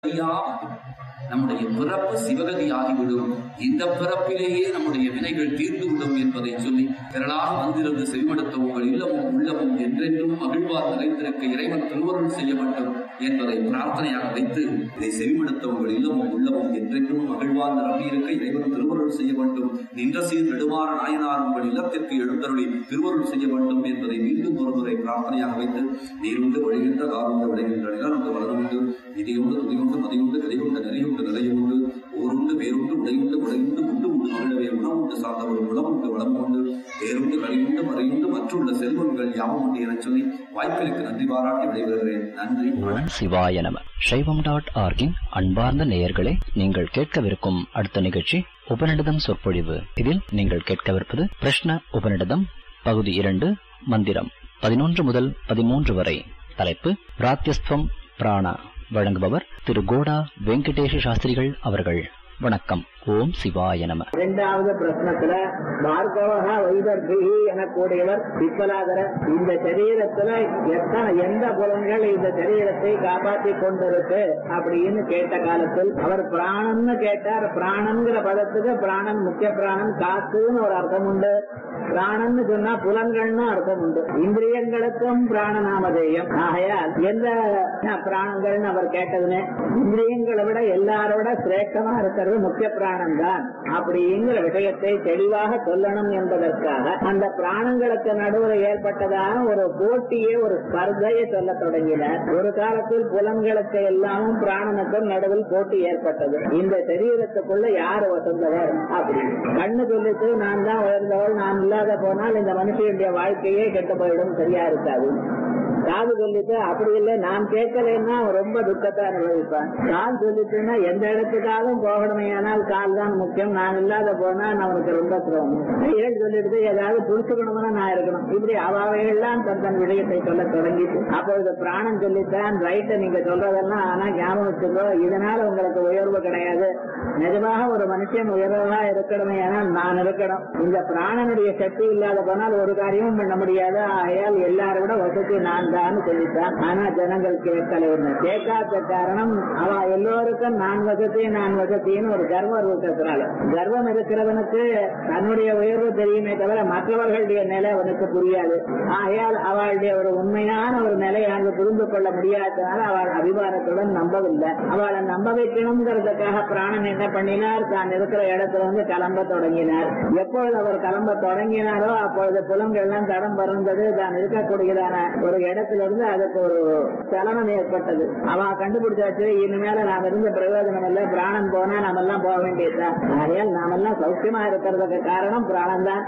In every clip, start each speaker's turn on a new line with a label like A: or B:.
A: சிவகதியாகும் நம்முடைய பிறப்பு சிவகதி ஆகிவிடும் இந்த பிறப்பிலேயே நம்முடைய வினைகள் தீர்ந்துவிடும் என்பதை சொல்லி திரளாக வந்திருந்து செவிமடுத்த உங்கள் இல்லமும் உள்ளமும் என்றென்றும் மகிழ்வார் நிறைந்திருக்க இறைவன் திருவருள் செய்ய வேண்டும் என்பதை பிரார்த்தனையாக வைத்து இதை செவிமடுத்த உங்கள் இல்லமும் உள்ளமும் என்றென்றும் மகிழ்வார் நிரம்பியிருக்க இறைவன் திருவருள் செய்ய வேண்டும் நின்ற சீர் நெடுமாற நாயனார் உங்கள் இல்லத்திற்கு எழுந்தருளி திருவருள் செய்ய வேண்டும் என்பதை மீண்டும் ஒருமுறை பிரார்த்தனையாக வைத்து நீருண்டு வழிகின்ற காருண்டு விளைகின்ற நிலனுண்டு வளருண்டு இதையுண்டு துதியுண்டு மதியுண்டு கதையுண்டு நெறியுண்டு நிலையுண்டு ஓருண்டு வேறுண்டு உடையுண்டு உடையுண்டு உண்டு உண்டு மகிழவே உணவுண்டு சார்ந்தவர் உணவுண்டு வளம் கொண்டு வேறுண்டு கழியுண்டு மறையுண்டு மற்றுள்ள செல்வங்கள் யாவும் உண்டு எனச் சொல்லி வாய்ப்பிற்கு நன்றி பாராட்டி விடைபெறுகிறேன் நன்றி
B: ஓம் சிவாய நம சைவம் டாட் ஆர்கின் அன்பார்ந்த நேயர்களே நீங்கள் கேட்கவிருக்கும் அடுத்த நிகழ்ச்சி உபநிடதம் சொற்பொழிவு இதில் நீங்கள் கேட்கவிருப்பது பிரஷ்ன உபநிடதம் பகுதி இரண்டு மந்திரம் பதினொன்று முதல் பதிமூன்று வரை தலைப்பு பிராத்தியஸ்துவம் பிராணா வழங்குபவர் திரு கோடா வெங்கடேஷ சாஸ்திரிகள் அவர்கள் வணக்கம் ஓம் சிவாய நம
C: இரண்டாவது பிரश्னத்துல பார்கவகா வைதர்பிகி எனக்கூடியவர் பிப்பலாதரர் இந்த சரீரத்துல எத்தனை எந்த புலன்கள் இந்த சரீரத்தை காப்பாற்றி கொண்டிருக்கு அப்படின்னு கேட்ட காலத்தில் அவர் பிராணன்னு கேட்டார் பிராணங்கிற பதத்துக்கு பிராணன் முக்கிய பிராணன் காத்துன்னு ஒரு அர்த்தம் உண்டு பிராணன்னு சொன்னா புலன்கள்னு அர்த்தம் உண்டு இந்திரியங்களுக்கும் பிராணநாமதேயம் ஆகையால் எந்த பிராணங்கள்னு அவர் கேட்டதுன்னு இந்திரியங்களை விட எல்லாரோட சிரேஷ்டமா இருக்கிறது முக்கிய பிராணம் தான் அப்படிங்கிற விஷயத்தை தெளிவாக சொல்லணும் என்பதற்காக அந்த பிராணங்களுக்கு நடுவில் ஏற்பட்டதான ஒரு போட்டியே ஒரு ஸ்பர்தையை சொல்ல தொடங்கினார் ஒரு காலத்தில் புலன்களுக்கு எல்லாமும் பிராணனுக்கும் நடுவில் போட்டி ஏற்பட்டது இந்த சரீரத்துக்குள்ள யார் வசந்தவர் அப்படி கண்ணு சொல்லிட்டு நான் தான் உயர்ந்தவள் நான் இல்லாத போனால் இந்த மனுஷனுடைய வாழ்க்கையே கெட்டு போயிடும் சரியா இருக்காது காது சொல்லிட்டு அப்படி இல்லை நான் கேட்கலன்னா ரொம்ப துக்கத்தை அனுபவிப்பான் கால் சொல்லிட்டுன்னா எந்த இடத்துக்காகவும் போகணுமே ஆனால் கால் தான் முக்கியம் நான் இல்லாத போனா அவனுக்கு ரொம்ப சிரமம் கைகள் சொல்லிட்டு ஏதாவது புடிச்சுக்கணும்னா நான் இருக்கணும் இப்படி அவையெல்லாம் தன் தன் விடயத்தை சொல்ல தொடங்கிட்டு அப்பொழுது பிராணம் சொல்லித்தான் ரைட்டை நீங்க சொல்றதெல்லாம் ஆனா ஞாபகம் வச்சுக்கோ இதனால உங்களுக்கு உயர்வு கிடையாது நிஜமாக ஒரு மனுஷன் உயர்வா இருக்கணுமே ஆனால் நான் இருக்கணும் இந்த பிராணனுடைய சக்தி இல்லாத போனால் ஒரு காரியமும் பண்ண முடியாது ஆகையால் எல்லாரும் விட வசதி நான் தான் சொல்லித்தான் ஆனா ஜனங்கள் கேட்கல கேட்காத காரணம் அவ எல்லோருக்கும் நான் வசதி நான் வசதின்னு ஒரு கர்வம் இருக்கிறதுனால கர்வம் இருக்கிறவனுக்கு தன்னுடைய உயர்வு தெரியுமே தவிர மற்றவர்களுடைய நிலை அவனுக்கு புரியாது ஆகையால் அவளுடைய ஒரு உண்மையான ஒரு நிலையை அங்கு புரிந்து கொள்ள முடியாததுனால அவள் அபிமானத்துடன் நம்பவில்லை அவளை நம்ப வைக்கணுங்கிறதுக்காக பிராணன் என்ன பண்ணினார் தான் இருக்கிற இடத்துல வந்து கிளம்ப தொடங்கினார் எப்பொழுது அவர் கிளம்ப தொடங்கினாரோ அப்பொழுது புலங்கள் எல்லாம் தடம் பறந்தது தான் இருக்கக்கூடியதான ஒரு இடத்துல இருந்து அதுக்கு ஒரு சலனம் ஏற்பட்டது அவன் கண்டுபிடிச்சாச்சு இனிமேல நாம் இருந்த பிரயோஜனம் இல்லை பிராணன் போனா நாம எல்லாம் போக வேண்டியதுதான் ஆகையால் நாமெல்லாம் சௌக்கியமா இருக்கிறதுக்கு காரணம் பிராணம் தான்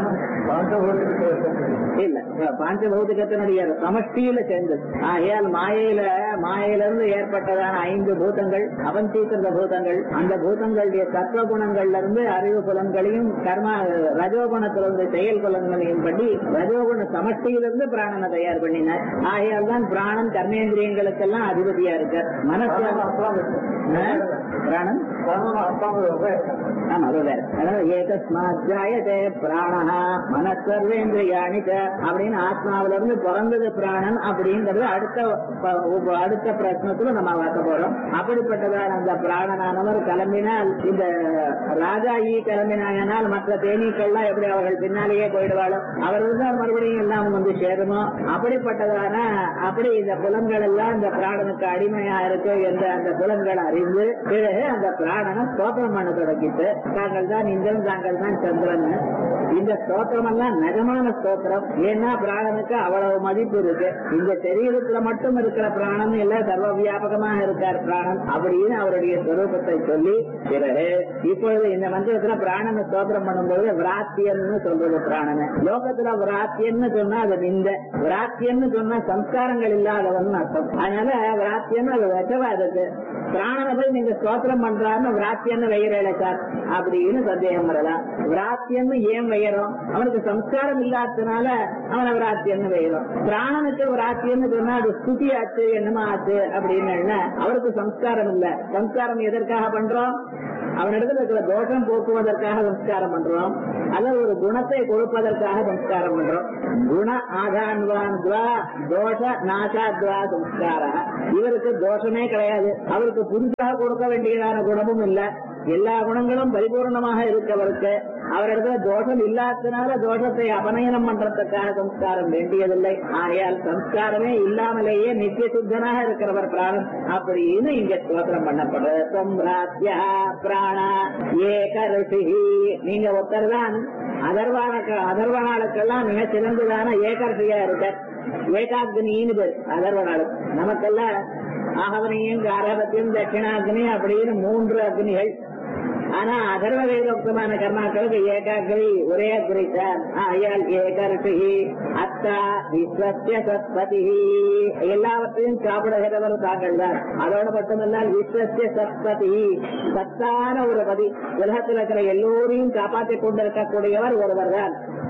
C: இல்ல பாஞ்ச பௌத்திகத்தினுடைய சமஷ்டியில சேர்ந்தது ஆகையால் மாயையில மாயையிலிருந்து ஏற்பட்டதான ஐந்து பூதங்கள் அவஞ்சீக்கிருந்த பூதங்கள் அந்த பூதங்களுடைய தத்துவ குணங்கள்ல இருந்து அறிவு புலன்களையும் கர்ம ரஜோகுணத்திலிருந்து செயல் புலன்களையும் பண்ணி ரஜோகுண சமஷ்டியிலிருந்து பிராணனை தயார் பண்ணினார் ஆகையால் தான் பிராணன் கர்மேந்திரியங்களுக்கெல்லாம் அதிபதியா இருக்கார் மனசு பிராணன் ஆமா அது வேற அதாவது ஏகஸ்மாத்யாயதே பிராணஹா மனசர்வேந்திரியாணி அப்படின்னு ஆத்மாவில இருந்து பிறந்தது பிராணன் அப்படிங்கறது அடுத்த ப- அடுத்த பிரச்சனத்துல நம்ம பார்க்க போறோம் அப்படிப்பட்டதான அந்த பிராணனானவர் கிளம்பினால் இந்த ராஜா ஈ கிளம்பினாங்கனால் மற்ற தேனீக்கள்லாம் எப்படி அவர்கள் பின்னாலேயே போயிடுவாளோ அவர் இருந்தால் மறுபடியும் எல்லாம் வந்து சேருமோ அப்படிப்பட்டதான அப்படி இந்த புலன்கள் எல்லாம் இந்த பிராணனுக்கு அடிமையா இருக்கு என்ற அந்த புலன்கள் அறிந்து பிறகு அந்த பிராணனை ஸ்தோத்திரம் பண்ண தொடங்கிட்டு தாங்கள் தான் இந்திரன் தாங்கள் தான் சந்திரன் இந்த ஸ்தோத்திரம் எல்லாம் நிஜமான ஸ்தோத்திரம் ஏன்னா பிராணனுக்கு அவ்வளவு மதிப்பு இருக்கு இந்த சரீரத்துல மட்டும் இருக்கிற பிராணன் இல்ல சர்வ வியாபகமாக இருக்கார் பிராணன் அப்படின்னு அவருடைய ஸ்வரூபத்தை சொல்லி பிறகு இப்பொழுது இந்த மந்திரத்துல பிராணனை ஸ்தோத்திரம் பண்ணும்போது விராத்தியன்னு சொல்றது பிராணனை லோகத்துல விராத்தியன்னு சொன்னா அது நிந்த விராத்தியன்னு சொன்னா சம்ஸ்காரங்கள் இல்லாதவன் அர்த்தம் அதனால விராத்தியன்னு அது விஷவாதத்து பிராணனை போய் நீங்க ஸ்தோத்திரம் பண்றாருன்னு விராத்தியன்னு வைகிறேன் சார் அப்படின்னு சந்தேகம் வரலாம் விராத்தியன்னு ஏன் வைகிறோம் அவனுக்கு சம்ஸ்காரம் இல்லாததுனால அவனை விராத்தியன்னு வைகிறோம் பிராணனுக்கு விராத்தியன்னு சொன்னா அது ஸ்துதி ஆச்சு என்னமா ஆச்சு அப்படின்னு என்ன அவருக்கு சம்ஸ்காரம் இல்ல சம்ஸ்காரம் எதற்காக பண்றோம் அவனிடத்துல இருக்கிற தோஷம் போக்குவதற்காக சம்ஸ்காரம் பண்றோம் அல்லது ஒரு குணத்தை கொடுப்பதற்காக சம்ஸ்காரம் பண்றோம் குண ஆதான்வான் தோஷ நாசாத்வா சம்ஸ்கார இவருக்கு தோஷமே கிடையாது அவருக்கு புதுசாக கொடுக்க வேண்டியதான குணமும் இல்ல எல்லா குணங்களும் பரிபூர்ணமாக இருக்கவருக்கு அவரிடத்துல தோஷம் இல்லாததுனால தோஷத்தை அபநயனம் பண்றதுக்காக சம்ஸ்காரம் வேண்டியதில்லை ஆகையால் சம்ஸ்காரமே இல்லாமலேயே நித்திய சுத்தனாக இருக்கிறவர் பிராணன் அப்படின்னு இங்க ஸ்தோத்திரம் பண்ணப்படுறது சம்ராத்யா பிராணா ஏக ரிஷி நீங்க ஒருத்தர் தான் அதர்வானுக்கு அதர்வனாளுக்கெல்லாம் மிக சிறந்ததான ஏகர்ஷியா இருக்கார் ஏகாக்னின்னு பேர் அதர்வனாளு நமக்கெல்லாம் ஆகவனியும் காரபத்தியும் தட்சிணாக்னி அப்படின்னு மூன்று அக்னிகள் ஆனா அதர்வ வேதோக்தமான கர்மாக்களுக்கு ஏகாகிரி ஒரே அக்ரி தான் ஆயால் ஏகர்ஷி அத்தா விஸ்வசிய சத்பதி எல்லாவற்றையும் சாப்பிடுகிறவர் தாங்கள் தான் அதோடு மட்டுமல்லால் விஸ்வசிய சத்பதி சத்தான ஒரு பதி உலகத்தில் இருக்கிற எல்லோரையும் காப்பாற்றிக் கொண்டிருக்கக்கூடியவர் ஒருவர் தான்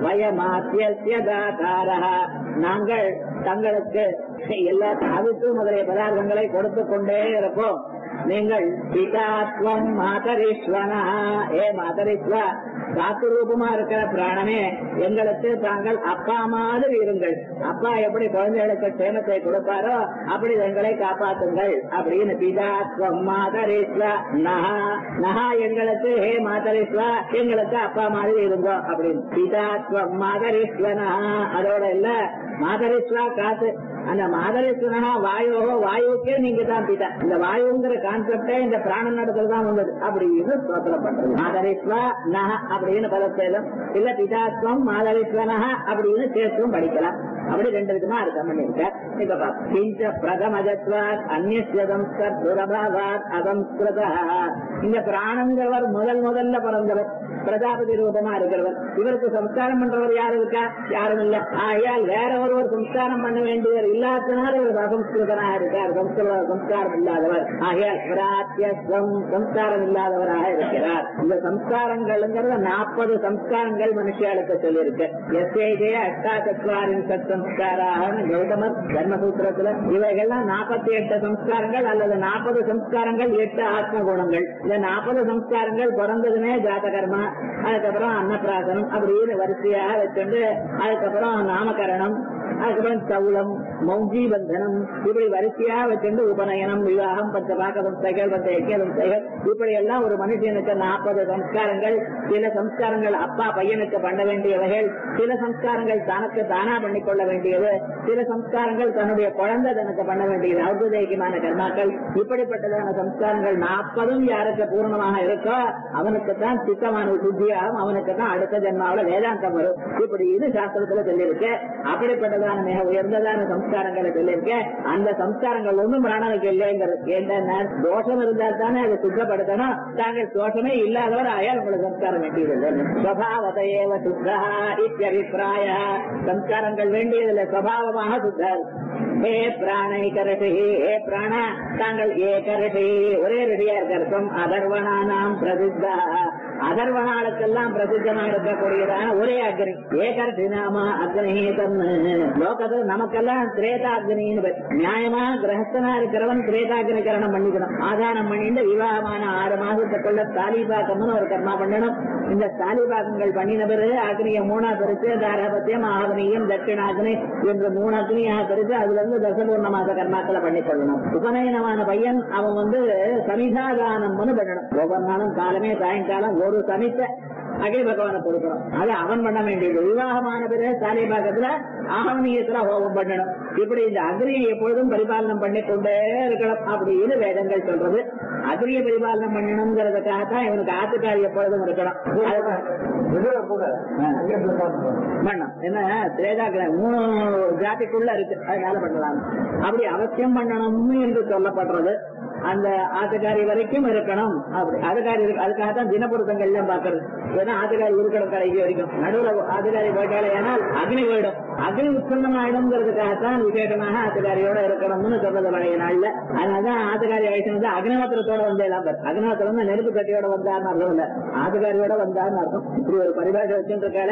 C: வயமாத்தியதாகாரா நாங்கள் தங்களுக்கு எல்லா அவித்து முதலிய பதார்த்தங்களை கொடுத்து கொண்டே இருப்போம் நீங்கள் பிதாத்வம் மாதரீஸ்வனா ஏ மாதரீஸ்வா காத்து ரூபமா இருக்கிற பிராணமே எங்களுக்கு தாங்கள் அப்பா மாதிரி இருங்கள் அப்பா எப்படி குழந்தைகளுக்கு சேமத்தை கொடுப்பாரோ அப்படி எங்களை காப்பாத்துங்கள் அப்படின்னு பிதாத்வம் மாதரீஸ்வா நகா நகா எங்களுக்கு ஹே மாதரீஸ்வா எங்களுக்கு அப்பா மாதிரி இருங்கோ அப்படின்னு பிதாத்வம் மாதரீஸ்வனா அதோட இல்ல மாதரீஸ்வா காத்து அந்த மாதரீஸ்வரனா வாயோ வாயுக்கே நீங்க தான் பிதா இந்த வாயுங்கிற கான்செப்டே இந்த பிராண நடத்துல தான் வந்தது அப்படின்னு ஸ்தோத்திரம் பண்றது மாதரீஸ்வா நக அப்படின்னு பதத்தேதம் இல்ல பிதாத்வம் மாதரீஸ்வரனா அப்படின்னு சேர்த்தும் படிக்கலாம் அப்படி ரெண்டு விதமா அர்த்தம் பண்ணிருக்க இப்ப பாரு. கிஞ்ச பிரதமஜத்வாத் அந்நியதம் துரபாவாத் அசம்ஸ்கிருத இந்த பிராணங்கிறவர் முதல் முதல்ல பிறந்தவர் பிரஜாபதி ரூபமா இருக்கிறவர் இவருக்கு சம்ஸ்காரம் பண்றவர் யாரு இருக்கா யாரும் இல்ல ஆகையால் வேற ஒருவர் சம்ஸ்காரம் பண்ண வேண்டியவர் இல்லாதனால இவர் அசம்ஸ்கிருதனாக இருக்கார் சம்ஸ்கிருத சம்ஸ்காரம் இல்லாதவர் ஆகையால் பிராத்தியஸ்வம் சம்ஸ்காரம் இல்லாதவராக இருக்கிறார் இந்த சம்ஸ்காரங்கள்ங்கிறத நாற்பது சம்ஸ்காரங்கள் மனுஷியாளுக்கு சொல்லியிருக்கு எஸ்ஏஜே அஷ்டாசத்வாரின் சத் சம்ஸ்காராக கௌதமர் தர்மசூத்திரத்துல இவைகள்லாம் நாற்பத்தி எட்டு சம்ஸ்காரங்கள் அல்லது நாற்பது சம்ஸ்காரங்கள் எட்டு ஆத்ம குணங்கள் இந்த நாற்பது சம்ஸ்காரங்கள் பிறந்ததுமே ஜாத கர்மா அதுக்கப்புறம் அன்னப்பிராசனம் அப்படின்னு வரிசையாக வச்சுண்டு அதுக்கப்புறம் நாமகரணம் அதுக்கப்புறம் சவுளம் மௌஜி பந்தனம் இப்படி வரிசையா வச்சுண்டு உபநயனம் விவாகம் பஞ்ச பாக்க சம்ஸ்தைகள் பஞ்ச யக்கிய சம்ஸ்தைகள் இப்படி எல்லாம் ஒரு மனுஷனுக்கு நாற்பது சம்ஸ்காரங்கள் சில சம்ஸ்காரங்கள் அப்பா பையனுக்கு பண்ண வேண்டியவைகள் சில சம்ஸ்காரங்கள் தனக்கு தானா பண்ணிக்கொள்ள வேண்டியது சில சம்ஸ்காரங்கள் தன்னுடைய குழந்தை தனக்கு பண்ண வேண்டியது ஔதேகியமான கர்மாக்கள் இப்படிப்பட்டதான சம்ஸ்காரங்கள் நாற்பதும் யாருக்கு பூர்ணமாக இருக்கோ அவனுக்கு தான் சித்தமான சுத்தியாகும் அவனுக்கு தான் அடுத்த ஜென்மாவில வேதாந்தம் வரும் இப்படி இது சாஸ்திரத்துல சொல்லியிருக்கு அப்படிப்பட்டதான மிக உயர்ந்ததான சம்ஸ்காரங்களை சொல்லியிருக்கு அந்த சம்ஸ்காரங்கள் ஒன்றும் பிராணனுக்கு இல்லைங்கிறது ஏன்னா தோஷம் இருந்தால் தானே அதை சுத்தப்படுத்தணும் தாங்கள் தோஷமே இல்லாதவர் ஆயால் உங்களுக்கு சம்ஸ்காரம் வேண்டியதில்லை ஸ்வபாவதையேவ சுத்தா இத்தியபிப்பிராய சம்ஸ்காரங்கள் வேண்டியதில்லை சுவாவமாக சுத்தர் ஹே பிராணைக ரிஷி ஹே பிராண தாங்கள் ஏக ரிஷி ஒரே ரிஷியா இருக்கிறதும் அதர்வனானாம் பிரசித்தா அதர்வனாளுக்கெல்லாம் பிரசித்தமா இருக்கக்கூடியதான ஒரே அக்னி ஏகர்ஷி நாம அக்னி தன்னு லோகத்தில் நமக்கெல்லாம் திரேதாக்னின்னு பேர். நியாயமா கிரகஸ்தனா இருக்கிறவன் திரேதாக்னி கரணம் பண்ணிக்கணும் ஆதாரம் பண்ணிட்டு விவாகமான ஆறு மாசத்துக்குள்ள தாலிபாக்கம்னு ஒரு கர்மா பண்ணணும் இந்த தாலிபாக்கங்கள் பண்ணின பிறகு அக்னியை மூணா பிரிச்சு தாரபத்தியம் ஆவணியம் தட்சிணாக்னி என்று மூணு அக்னியாக பிரிச்சு அதுல இருந்து தசபூர்ணமாச கர்மாக்களை பண்ணிக்கொள்ளணும் உபநயனமான பையன் அவன் வந்து சமிதாதானம்னு பண்ணணும் ஒவ்வொரு நாளும் காலமே சாயங்காலம் ஒரு சமித்த அகில பகவானை கொடுக்கணும் அது அவன் பண்ண வேண்டியது விவாகமான பிறகு சாலிபாக்கத்துல ஆகவனியத்துல ஹோமம் பண்ணணும் இப்படி இந்த அக்னியை எப்பொழுதும் பரிபாலனம் பண்ணி கொண்டே இருக்கணும் அப்படின்னு வேதங்கள் சொல்றது அக்னியை பரிபாலனம் பண்ணணுங்கிறதுக்காகத்தான் இவனுக்கு ஆத்துக்காரி எப்பொழுதும் இருக்கணும் அதுதான் பண்ணணும் என்ன திரேதாக்கிற மூணு ஜாதிக்குள்ள இருக்கு அதனால பண்ணலாம் அப்படி அவசியம் பண்ணணும் என்று சொல்லப்படுறது அந்த ஆத்துக்காரி வரைக்கும் இருக்கணும் அப்படி ஆத்துக்காரி இருக்கு அதுக்காக தான் தினப்பொருத்தங்கள் எல்லாம் பாக்குறது ஏன்னா ஆத்துக்காரி இருக்கணும் கடைசி வரைக்கும் நடுவுல ஆத்துக்காரி போயிட்டாலே ஏனால் அக்னி போயிடும் அக்னி உற்பத்தம் ஆயிடுங்கிறதுக்காகத்தான் விசேஷமாக ஆத்துக்காரியோட இருக்கணும்னு சொல்றது பழைய நாள்ல அதனாலதான் ஆத்துக்காரி ஆயிடுச்சு அக்னிஹோத்திரத்தோட வந்தே எல்லாம் அக்னிஹோத்திரம் தான் நெருப்பு கட்டியோட வந்தார்னு அர்த்தம் இல்ல ஆத்துக்காரியோட வந்தார்னு அர்த்தம் இப்படி ஒரு பரிபாஷை வச்சுட்டு இருக்கால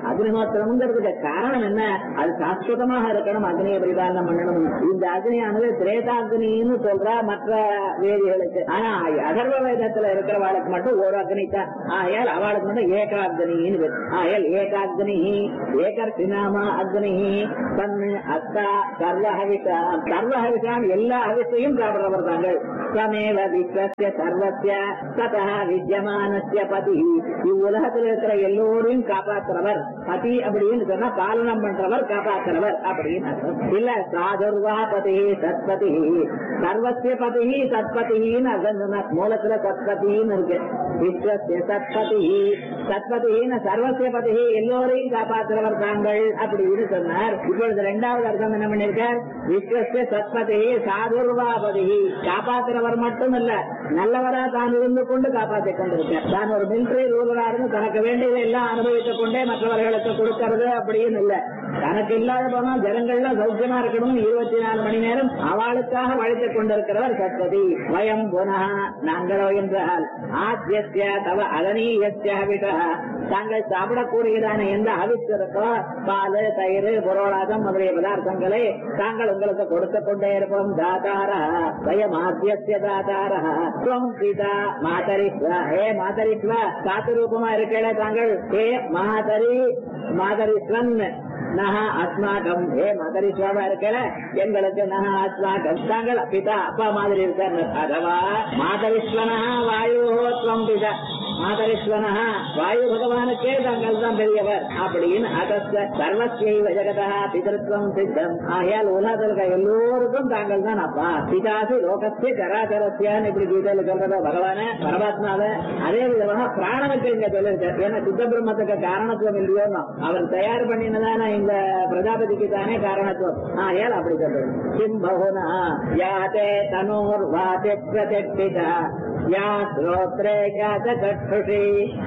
C: அக்னிஹோத்திரம்ங்கிறதுக்கு காரணம் என்ன அது சாஸ்வதமாக இருக்கணும் அக்னியை பரிபாலனம் பண்ணணும் இந்த அக்னியானது திரேதாக்னின்னு சொல்றா மற்ற வேதிகளுக்கு ஆனா அதர்வ வேதத்துல இருக்கிறவாளுக்கு மட்டும் ஒரு அக்னி தான் ஆயால் அவளுக்கு மட்டும் ஏகாக்னின்னு பேரு. ஆயால் ஏகாக்னி ஏகர்த்தினாமா அக்னி தன்னு அத்தா சர்வஹவிஷா சர்வஹவிஷான் எல்லா ஹவிஷையும் சாப்பிடுறவர் தாங்கள் சமேவ விஸ்வசிய சர்வசிய ததா வித்யமானசிய பதி இவ்வுலகத்தில் இருக்கிற எல்லோரையும் காப்பாற்றுறவர் பதி அப்படின்னு சொன்னா பாலனம் பண்றவர் காப்பாற்றுறவர் அப்படின்னு அர்த்தம். இல்ல சாதுர்வா பதி சத்பதி சர்வசிய பதி சத்பதின்னு அர்த்தம் சொன்னார். மூலத்துல சத்பதின்னு இருக்கு விஸ்வசிய சத்பதி சத்பதின்னு சர்வசிய பதி எல்லோரையும் காப்பாற்றுறவர் தாங்கள் அப்படின்னு சொன்னார் இப்பொழுது இரண்டாவது அர்த்தம் என்ன பண்ணிருக்கார் விஸ்வசிய சத்பதி சாதுர்வாபதி காப்பாற்றுறவர் மட்டும் இல்ல நல்லவரா தான் இருந்து கொண்டு காப்பாற்றிக் கொண்டிருக்கார் தான் ஒரு மிலிட்டரி ரூலரா இருந்து தனக்கு வேண்டியதை எல்லாம் அனுபவித்துக் கொண்டே மற்றவர்களுக்கு கொடுக்கறது அப்படின்னு இல்ல தனக்கு இல்லாத போனால் ஜனங்கள்லாம் சௌக்கியமா இருக்கணும் இருபத்தி நாலு மணி நேரம் அவளுக்காக வழித்துக் கொண்டிருக்கிறவர் சத்பதி வயம் புனः நாங்களோ என்றால் ஆத்தியஸ்ய தவ அதனீயஸ்ய ஹவிஷா தாங்கள் சாப்பிடக்கூடியதான எந்த ஹவிஸ் இருக்கோ பால் தயிர் புரோளாதம் முதலிய பதார்த்தங்களை தாங்கள் உங்களுக்கு கொடுத்து கொண்டே இருப்போம் தாதாரா வயம் ஆத்தியஸ்ய தாதாரா துவம் பிதா மாதரிஸ்வ ஹே மாதரிஸ்வ சாத்து ரூபமா இருக்கல தாங்கள் ஹே மாதரி மாதரிஸ்வன் நக அஸ்மாகம் ஏ மதரிஸ்வாமா இருக்கல எங்களுக்கு நக அஸ்மாகம் தாங்கள் பிதா அப்பா மாதிரி இருக்கார் அதவா மாதரிஸ்வனா வாயுஹோத்வம் பிதா மாதரிஸ்வனா வாயு பகவானுக்கே தாங்கள் தான் பெரியவர் அப்படின்னு அதஸ்த சர்வஸ்யைவ ஜெகதா பிதர்த்தம் சித்தம் ஆகையால் உலகத்தில் இருக்க எல்லோருக்கும் தாங்கள் தான் அப்பா பிதாசி லோகத்திய சராச்சரஸ்யான்னு இப்படி கீதையில சொல்றதோ பகவான பரமாத்மாவ அதே விதமாக பிராணனுக்கு இங்க சொல்லிருக்கார் ஏன்னா சுத்த பிரம்மத்துக்கு காரணத்துவம் இல்லையோன்னு அவர் தயார் பண்ணினதான இந்த பிரஜாபதிக்கு தானே காரணத்துவம் ஆகையால் அப்படி சொல்றது கிம் பகுனா யாதே தனோர் வாதே பிரதிஷ்டிதா யா ஸ்ரோத்ரே யாத கட்டுஷி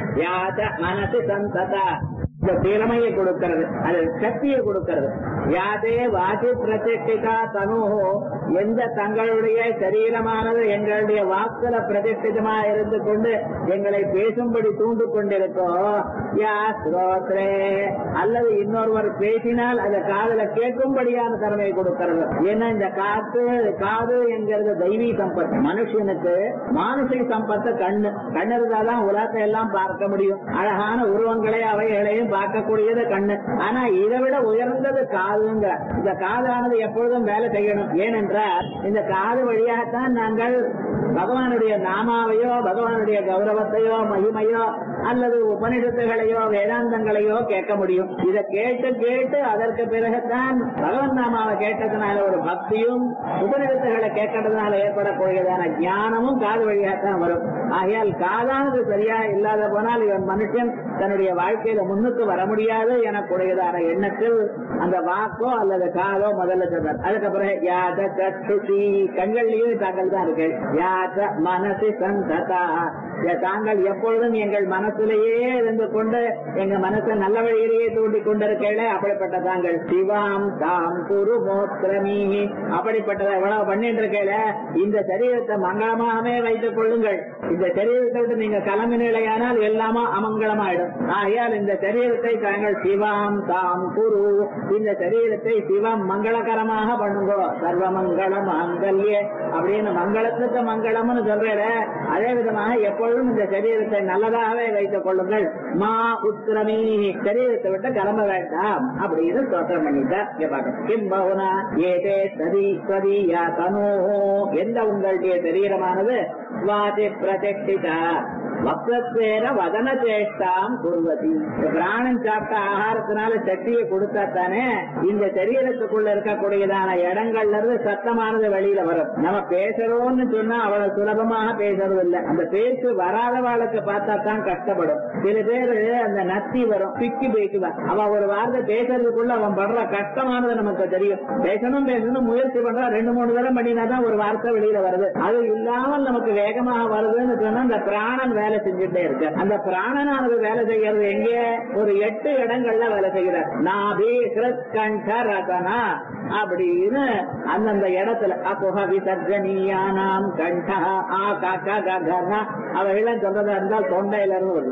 C: யாத மனசு சந்ததா இந்த திறமையை கொடுக்கிறது அது சக்தியை கொடுக்கிறது யாதே வாசி பிரதிஷ்டிதா தனுஹோ எந்த தங்களுடைய சரீரமானது எங்களுடைய வாக்குல பிரதிஷ்டிதமா இருந்து கொண்டு எங்களை பேசும்படி தூண்டு கொண்டிருக்கோ யா ஸ்ரோத்ரே அல்லது இன்னொருவர் பேசினால் அந்த காதுல கேட்கும்படியான திறமையை கொடுக்கிறது ஏன்னா இந்த காத்து காது என்கிறது தெய்வீ சம்பத்து மனுஷனுக்கு மானுஷிக சம்பத்து கண்ணு கண்ணு இருந்தாதான் உலகத்தை எல்லாம் பார்க்க முடியும் அழகான உருவங்களை அவைகளையும் பார்க்கக்கூடியது கண்ணு ஆனா இதை விட உயர்ந்தது காதுங்க இந்த காதானது எப்பொழுதும் வேலை செய்யணும் ஏனென்றால் இந்த காது வழியாகத்தான் நாங்கள் பகவானுடைய நாமாவையோ பகவானுடைய கௌரவத்தையோ மகிமையோ அல்லது உபனிஷத்துகளையோ வேதாந்தங்களையோ கேட்க முடியும் இதை கேட்டு கேட்டு அதற்கு பிறகுதான் பகவன் நாமாவை கேட்டதுனால ஒரு பக்தியும் உபனிஷத்துகளை கேட்கறதுனால ஏற்படக்கூடியதான ஞானமும் காது வழியாகத்தான் வரும் ஆகையால் காதானது சரியா இல்லாத போனால் இவன் மனுஷன் தன்னுடைய வாழ்க்கையில முன்னுக்கு வர முடியாது எனக்கூடியதான எண்ணத்தில் அந்த வாக்கோ அல்லது காதோ முதல்ல சொன்னார் அதுக்கப்புறம் யாத கட்டுஷி கண்கள்லயும் தாங்கள் தான் இருக்கு யாத மனசு சந்ததா தாங்கள் எப்பொழுதும் எங்கள் மனசிலேயே இருந்து கொண்டு எங்க மனசை நல்ல வழியிலேயே தூண்டி கொண்டிருக்கல அப்படிப்பட்ட தாங்கள் சிவாம் தாம் குரு மோத்ரமீ அப்படிப்பட்டதை எவ்வளவு பண்ணிட்டு இருக்கல இந்த சரீரத்தை மங்களமாகவே வைத்துக் கொள்ளுங்கள் இந்த சரீரத்தை விட்டு நீங்க கிளம்பினால் எல்லாமா அமங்கலமாயிடும் ஆகையால் இந்த சரீரத்தை தாங்கள் சிவாம் தாம் குரு இந்த சரீரத்தை சிவம் மங்களகரமாக பண்ணுங்கோ சர்வ மங்களம் மங்கல்ய அப்படின்னு மங்களத்துக்கு மங்களம்னு சொல்றேன் அதே விதமாக எப்பொழுதும் இந்த சரீரத்தை நல்லதாகவே வைத்துக் கொள்ளுங்கள் மா உத்திரமீ சரீரத்தை விட்டு கிளம்ப வேண்டாம் அப்படின்னு தோற்றம் பண்ணிட்டார் இங்க பாருங்க கிம் பகுனா ஏதே சதி ஸ்வதீயா தனோ எந்த உங்களுடைய சரீரமானது வாதி பிரதிஷ்டிதா வக்ரத்வேன வதன சேஷ்டாம் குருவதி இந்த பிராணன் சாப்பிட்ட ஆகாரத்தினால சக்தியை கொடுத்தா தானே இந்த சரீரத்துக்குள்ள இருக்கக்கூடியதான இடங்கள்ல இருந்து சத்தமானது வெளியில வரும் நம்ம பேசுறோம்னு சொன்னா அவ்வளவு சுலபமாக பேசுறது இல்ல அந்த பேச்சு வராதவாளுக்கு பார்த்தா தான் கஷ்டப்படும் சில பேரு அந்த நத்தி வரும் பிக்கி பேசுவான் அவன் ஒரு வார்த்தை பேசுறதுக்குள்ள அவன் படுற கஷ்டமானது நமக்கு தெரியும் பேசணும் பேசணும் முயற்சி பண்றா ரெண்டு மூணு தடவை பண்ணினா தான் ஒரு வார்த்தை வெளியில வருது அது இல்லாமல் நமக்கு வேகமாக வருதுன்னு சொன்னா அந்த பிராணன் வேலை செஞ்சுட்டே இருக்கு அந்த பிராணனானது வேலை செய்யறது எங்க ஒரு எட்டு இடங்கள்ல வேலை செய்கிறார் நாபி கிருத்கண்ட ரதனா அப்படின்னு அந்தந்த இடத்துல அப்புக விசர்ஜனியானாம் கண்டா ஆ காக்கா ககனா அவையெல்லாம் சொல்றதா இருந்தால் தொண்டையில இருந்து வருது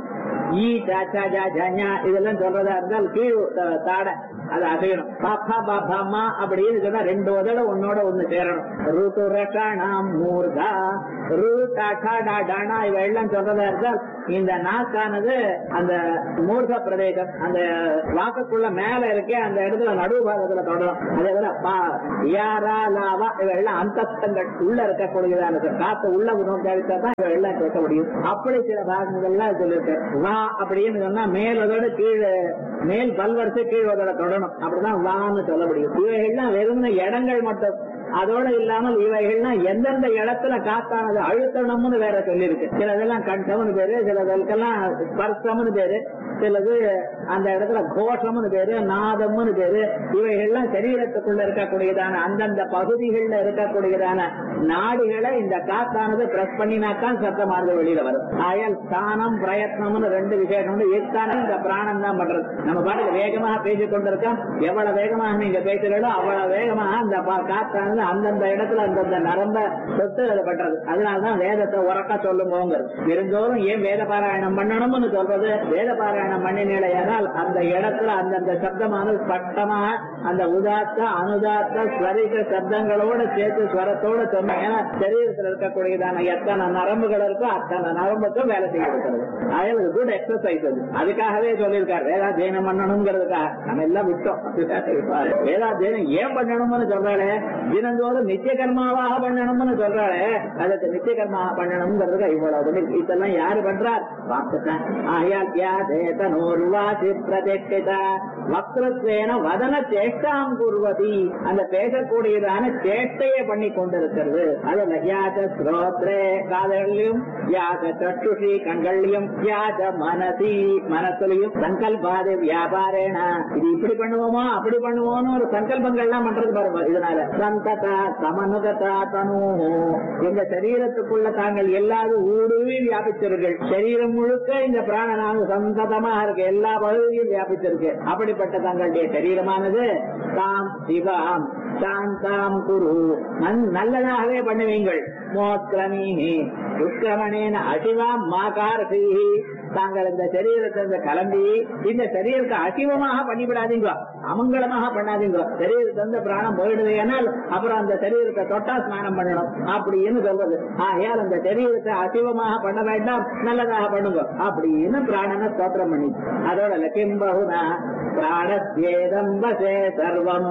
C: ஈ சா சா ஜா ஜா இதெல்லாம் சொல்றதா இருந்தால் கீழ் த- தாடை அது அசையணும் பாப்பா பாப்பாமா அப்படின்னு சொன்னா ரெண்டு உதட ஒன்னோட ஒண்ணு சேரணும் ருத்து ரஷாணாம் மூர்தா ரு டாடா டாடானா இவ எல்லாம் சொல்றதா இருந்தால் இந்த நாக்கானது அந்த மூர்த பிரதேசம் அந்த வாக்குக்குள்ள மேல இருக்கே அந்த இடத்துல நடுவு பாகத்துல தொடரும் அதே போல பா யாரா லாவா இவ எல்லாம் அந்தஸ்தங்கள் உள்ள இருக்கக்கூடியதான காத்து உள்ள உணவு கழித்தா தான் இவ எல்லாம் கேட்க முடியும் அப்படி சில பாகங்கள்லாம் சொல்லிருக்கு வா அப்படின்னு சொன்னா மேலதோட கீழே மேல் பல்வரிசை கீழ் உதட தொடணும் அப்படிதான் வான்னு சொல்ல முடியும் இவைகள்லாம் வெறும் இடங்கள் மட்டும் அதோட இல்லாமல் இவைகள்லாம் எந்தெந்த இடத்துல காத்தானது அழுத்தணும்னு வேற சொல்லியிருக்கு சிலதெல்லாம் கண்டம்னு பேரு சிலதற்கெல்லாம் ஸ்பர்சம்னு பேரு சிலது அந்த இடத்துல கோஷம்னு பேரு நாதம்னு பேரு இவைகள்லாம் சரீரத்துக்குள்ள இருக்கக்கூடியதான அந்தந்த பகுதிகள்ல இருக்கக்கூடியதான நாடுகளை இந்த காத்தானது பிரஸ் பண்ணினாத்தான் சத்தமானது வெளியில வரும் ஆயால் ஸ்தானம் பிரயத்னம்னு ரெண்டு விசேஷம் உண்டு எத்தானம் இந்த பிராணம் தான் பண்றது நம்ம பாட்டுக்கு வேகமாக பேசிக் கொண்டிருக்கோம் எவ்வளவு வேகமாக நீங்க பேசுறீங்களோ அவ்வளவு வேகமாக அந்த பா- காத்தானது அந்தந்த இடத்துல அந்தந்த நரம்ப சொத்து அது பண்றது அதனாலதான் வேதத்தை உறக்க சொல்லுங்கிறது இருந்தோறும் ஏன் வேத பாராயணம் பண்ணணும்னு சொல்றது வேத பாராயணம் பண்ணினேனால் அந்த இடத்துல அந்தந்த சப்தமானது ஸ்பஷ்டமாக அந்த உதாத்த அனுதாத்த ஸ்வரிக சப்தங்களோட சேர்த்து ஸ்வரத்தோட சொன்ன ஏன்னா சரீரத்தில் இருக்கக்கூடியதான எத்தனை நரம்புகள் இருக்கோ அத்தனை நரம்புக்கும் வேலை செய்ய இருக்கிறது அது குட் எக்ஸசைஸ் அது அதுக்காகவே சொல்லியிருக்காரு வேதாத்தியனம் பண்ணணுங்கிறதுக்காக நம்ம எல்லாம் விட்டோம் வேதாத்தியனம் ஏன் பண்ணணும்னு சொல்றாளே தினந்தோறும் நித்திய கர்மாவாக பண்ணணும்னு சொல்றாளே அதுக்கு நித்திய கர்மாவாக பண்ணணுங்கிறதுக்கு இவ்வளவு பண்ணி இதெல்லாம் யாரு பண்றார் வாக்குத்தான் ஆயாத்யா தேதனோர்வாசி பிரதிஷ்டிதா வக்ரத்வேன வதன சேஷ்டாம் குர்வதி அந்த பேசக்கூடியதான சேஷ்டையை பண்ணி கொண்டிருக்கிறது அதுல யாத ஸ்ரோத்ரே காதலியும் யாத சட்டுஷி கண்கள்லயும் யாத மனசி மனசுலையும் சங்கல்பாது வியாபாரேன இது இப்படி பண்ணுவோமோ அப்படி பண்ணுவோம்னு ஒரு சங்கல்பங்கள்லாம் பண்றது பாருங்க இதனால சந்ததா சமனுகதா தனு எங்க சரீரத்துக்குள்ள தாங்கள் எல்லாரும் ஊடுருவி வியாபிச்சிருங்கள் சரீரம் முழுக்க இந்த பிராணனாக சந்ததமாக இருக்கு எல்லா பகுதியும் வியாபிச்சிருக்கு அப்படிப்பட்ட தங்களுடைய சரீரமானது தாம் சிவாம் சாந்தாம் குரு நன்- நல்லதாகவே பண்ணுவீங்கள் மோத்ரமீஹி துஷ்கமணேன அசிவாம் மாகாரசி தாங்கள் இந்த சரீரத்தை இந்த கலந்தி இந்த சரீரத்தை அசிவமாக பண்ணிவிடாதீங்க அமங்கலமாக பண்ணாதீங்க சரீரத்தை வந்து பிராணம் போயிடுது ஏனால் அப்புறம் அந்த சரீரத்தை தொட்டா ஸ்நானம் பண்ணணும் அப்படின்னு சொல்றது ஆகையால் அந்த சரீரத்தை அசிவமாக பண்ண வேண்டாம் நல்லதாக பண்ணுங்க அப்படின்னு பிராணனை ஸ்தோத்திரம் பண்ணி அதோட லக்கிம் பகுனா பிராணத்யேதம் வசே சர்வம்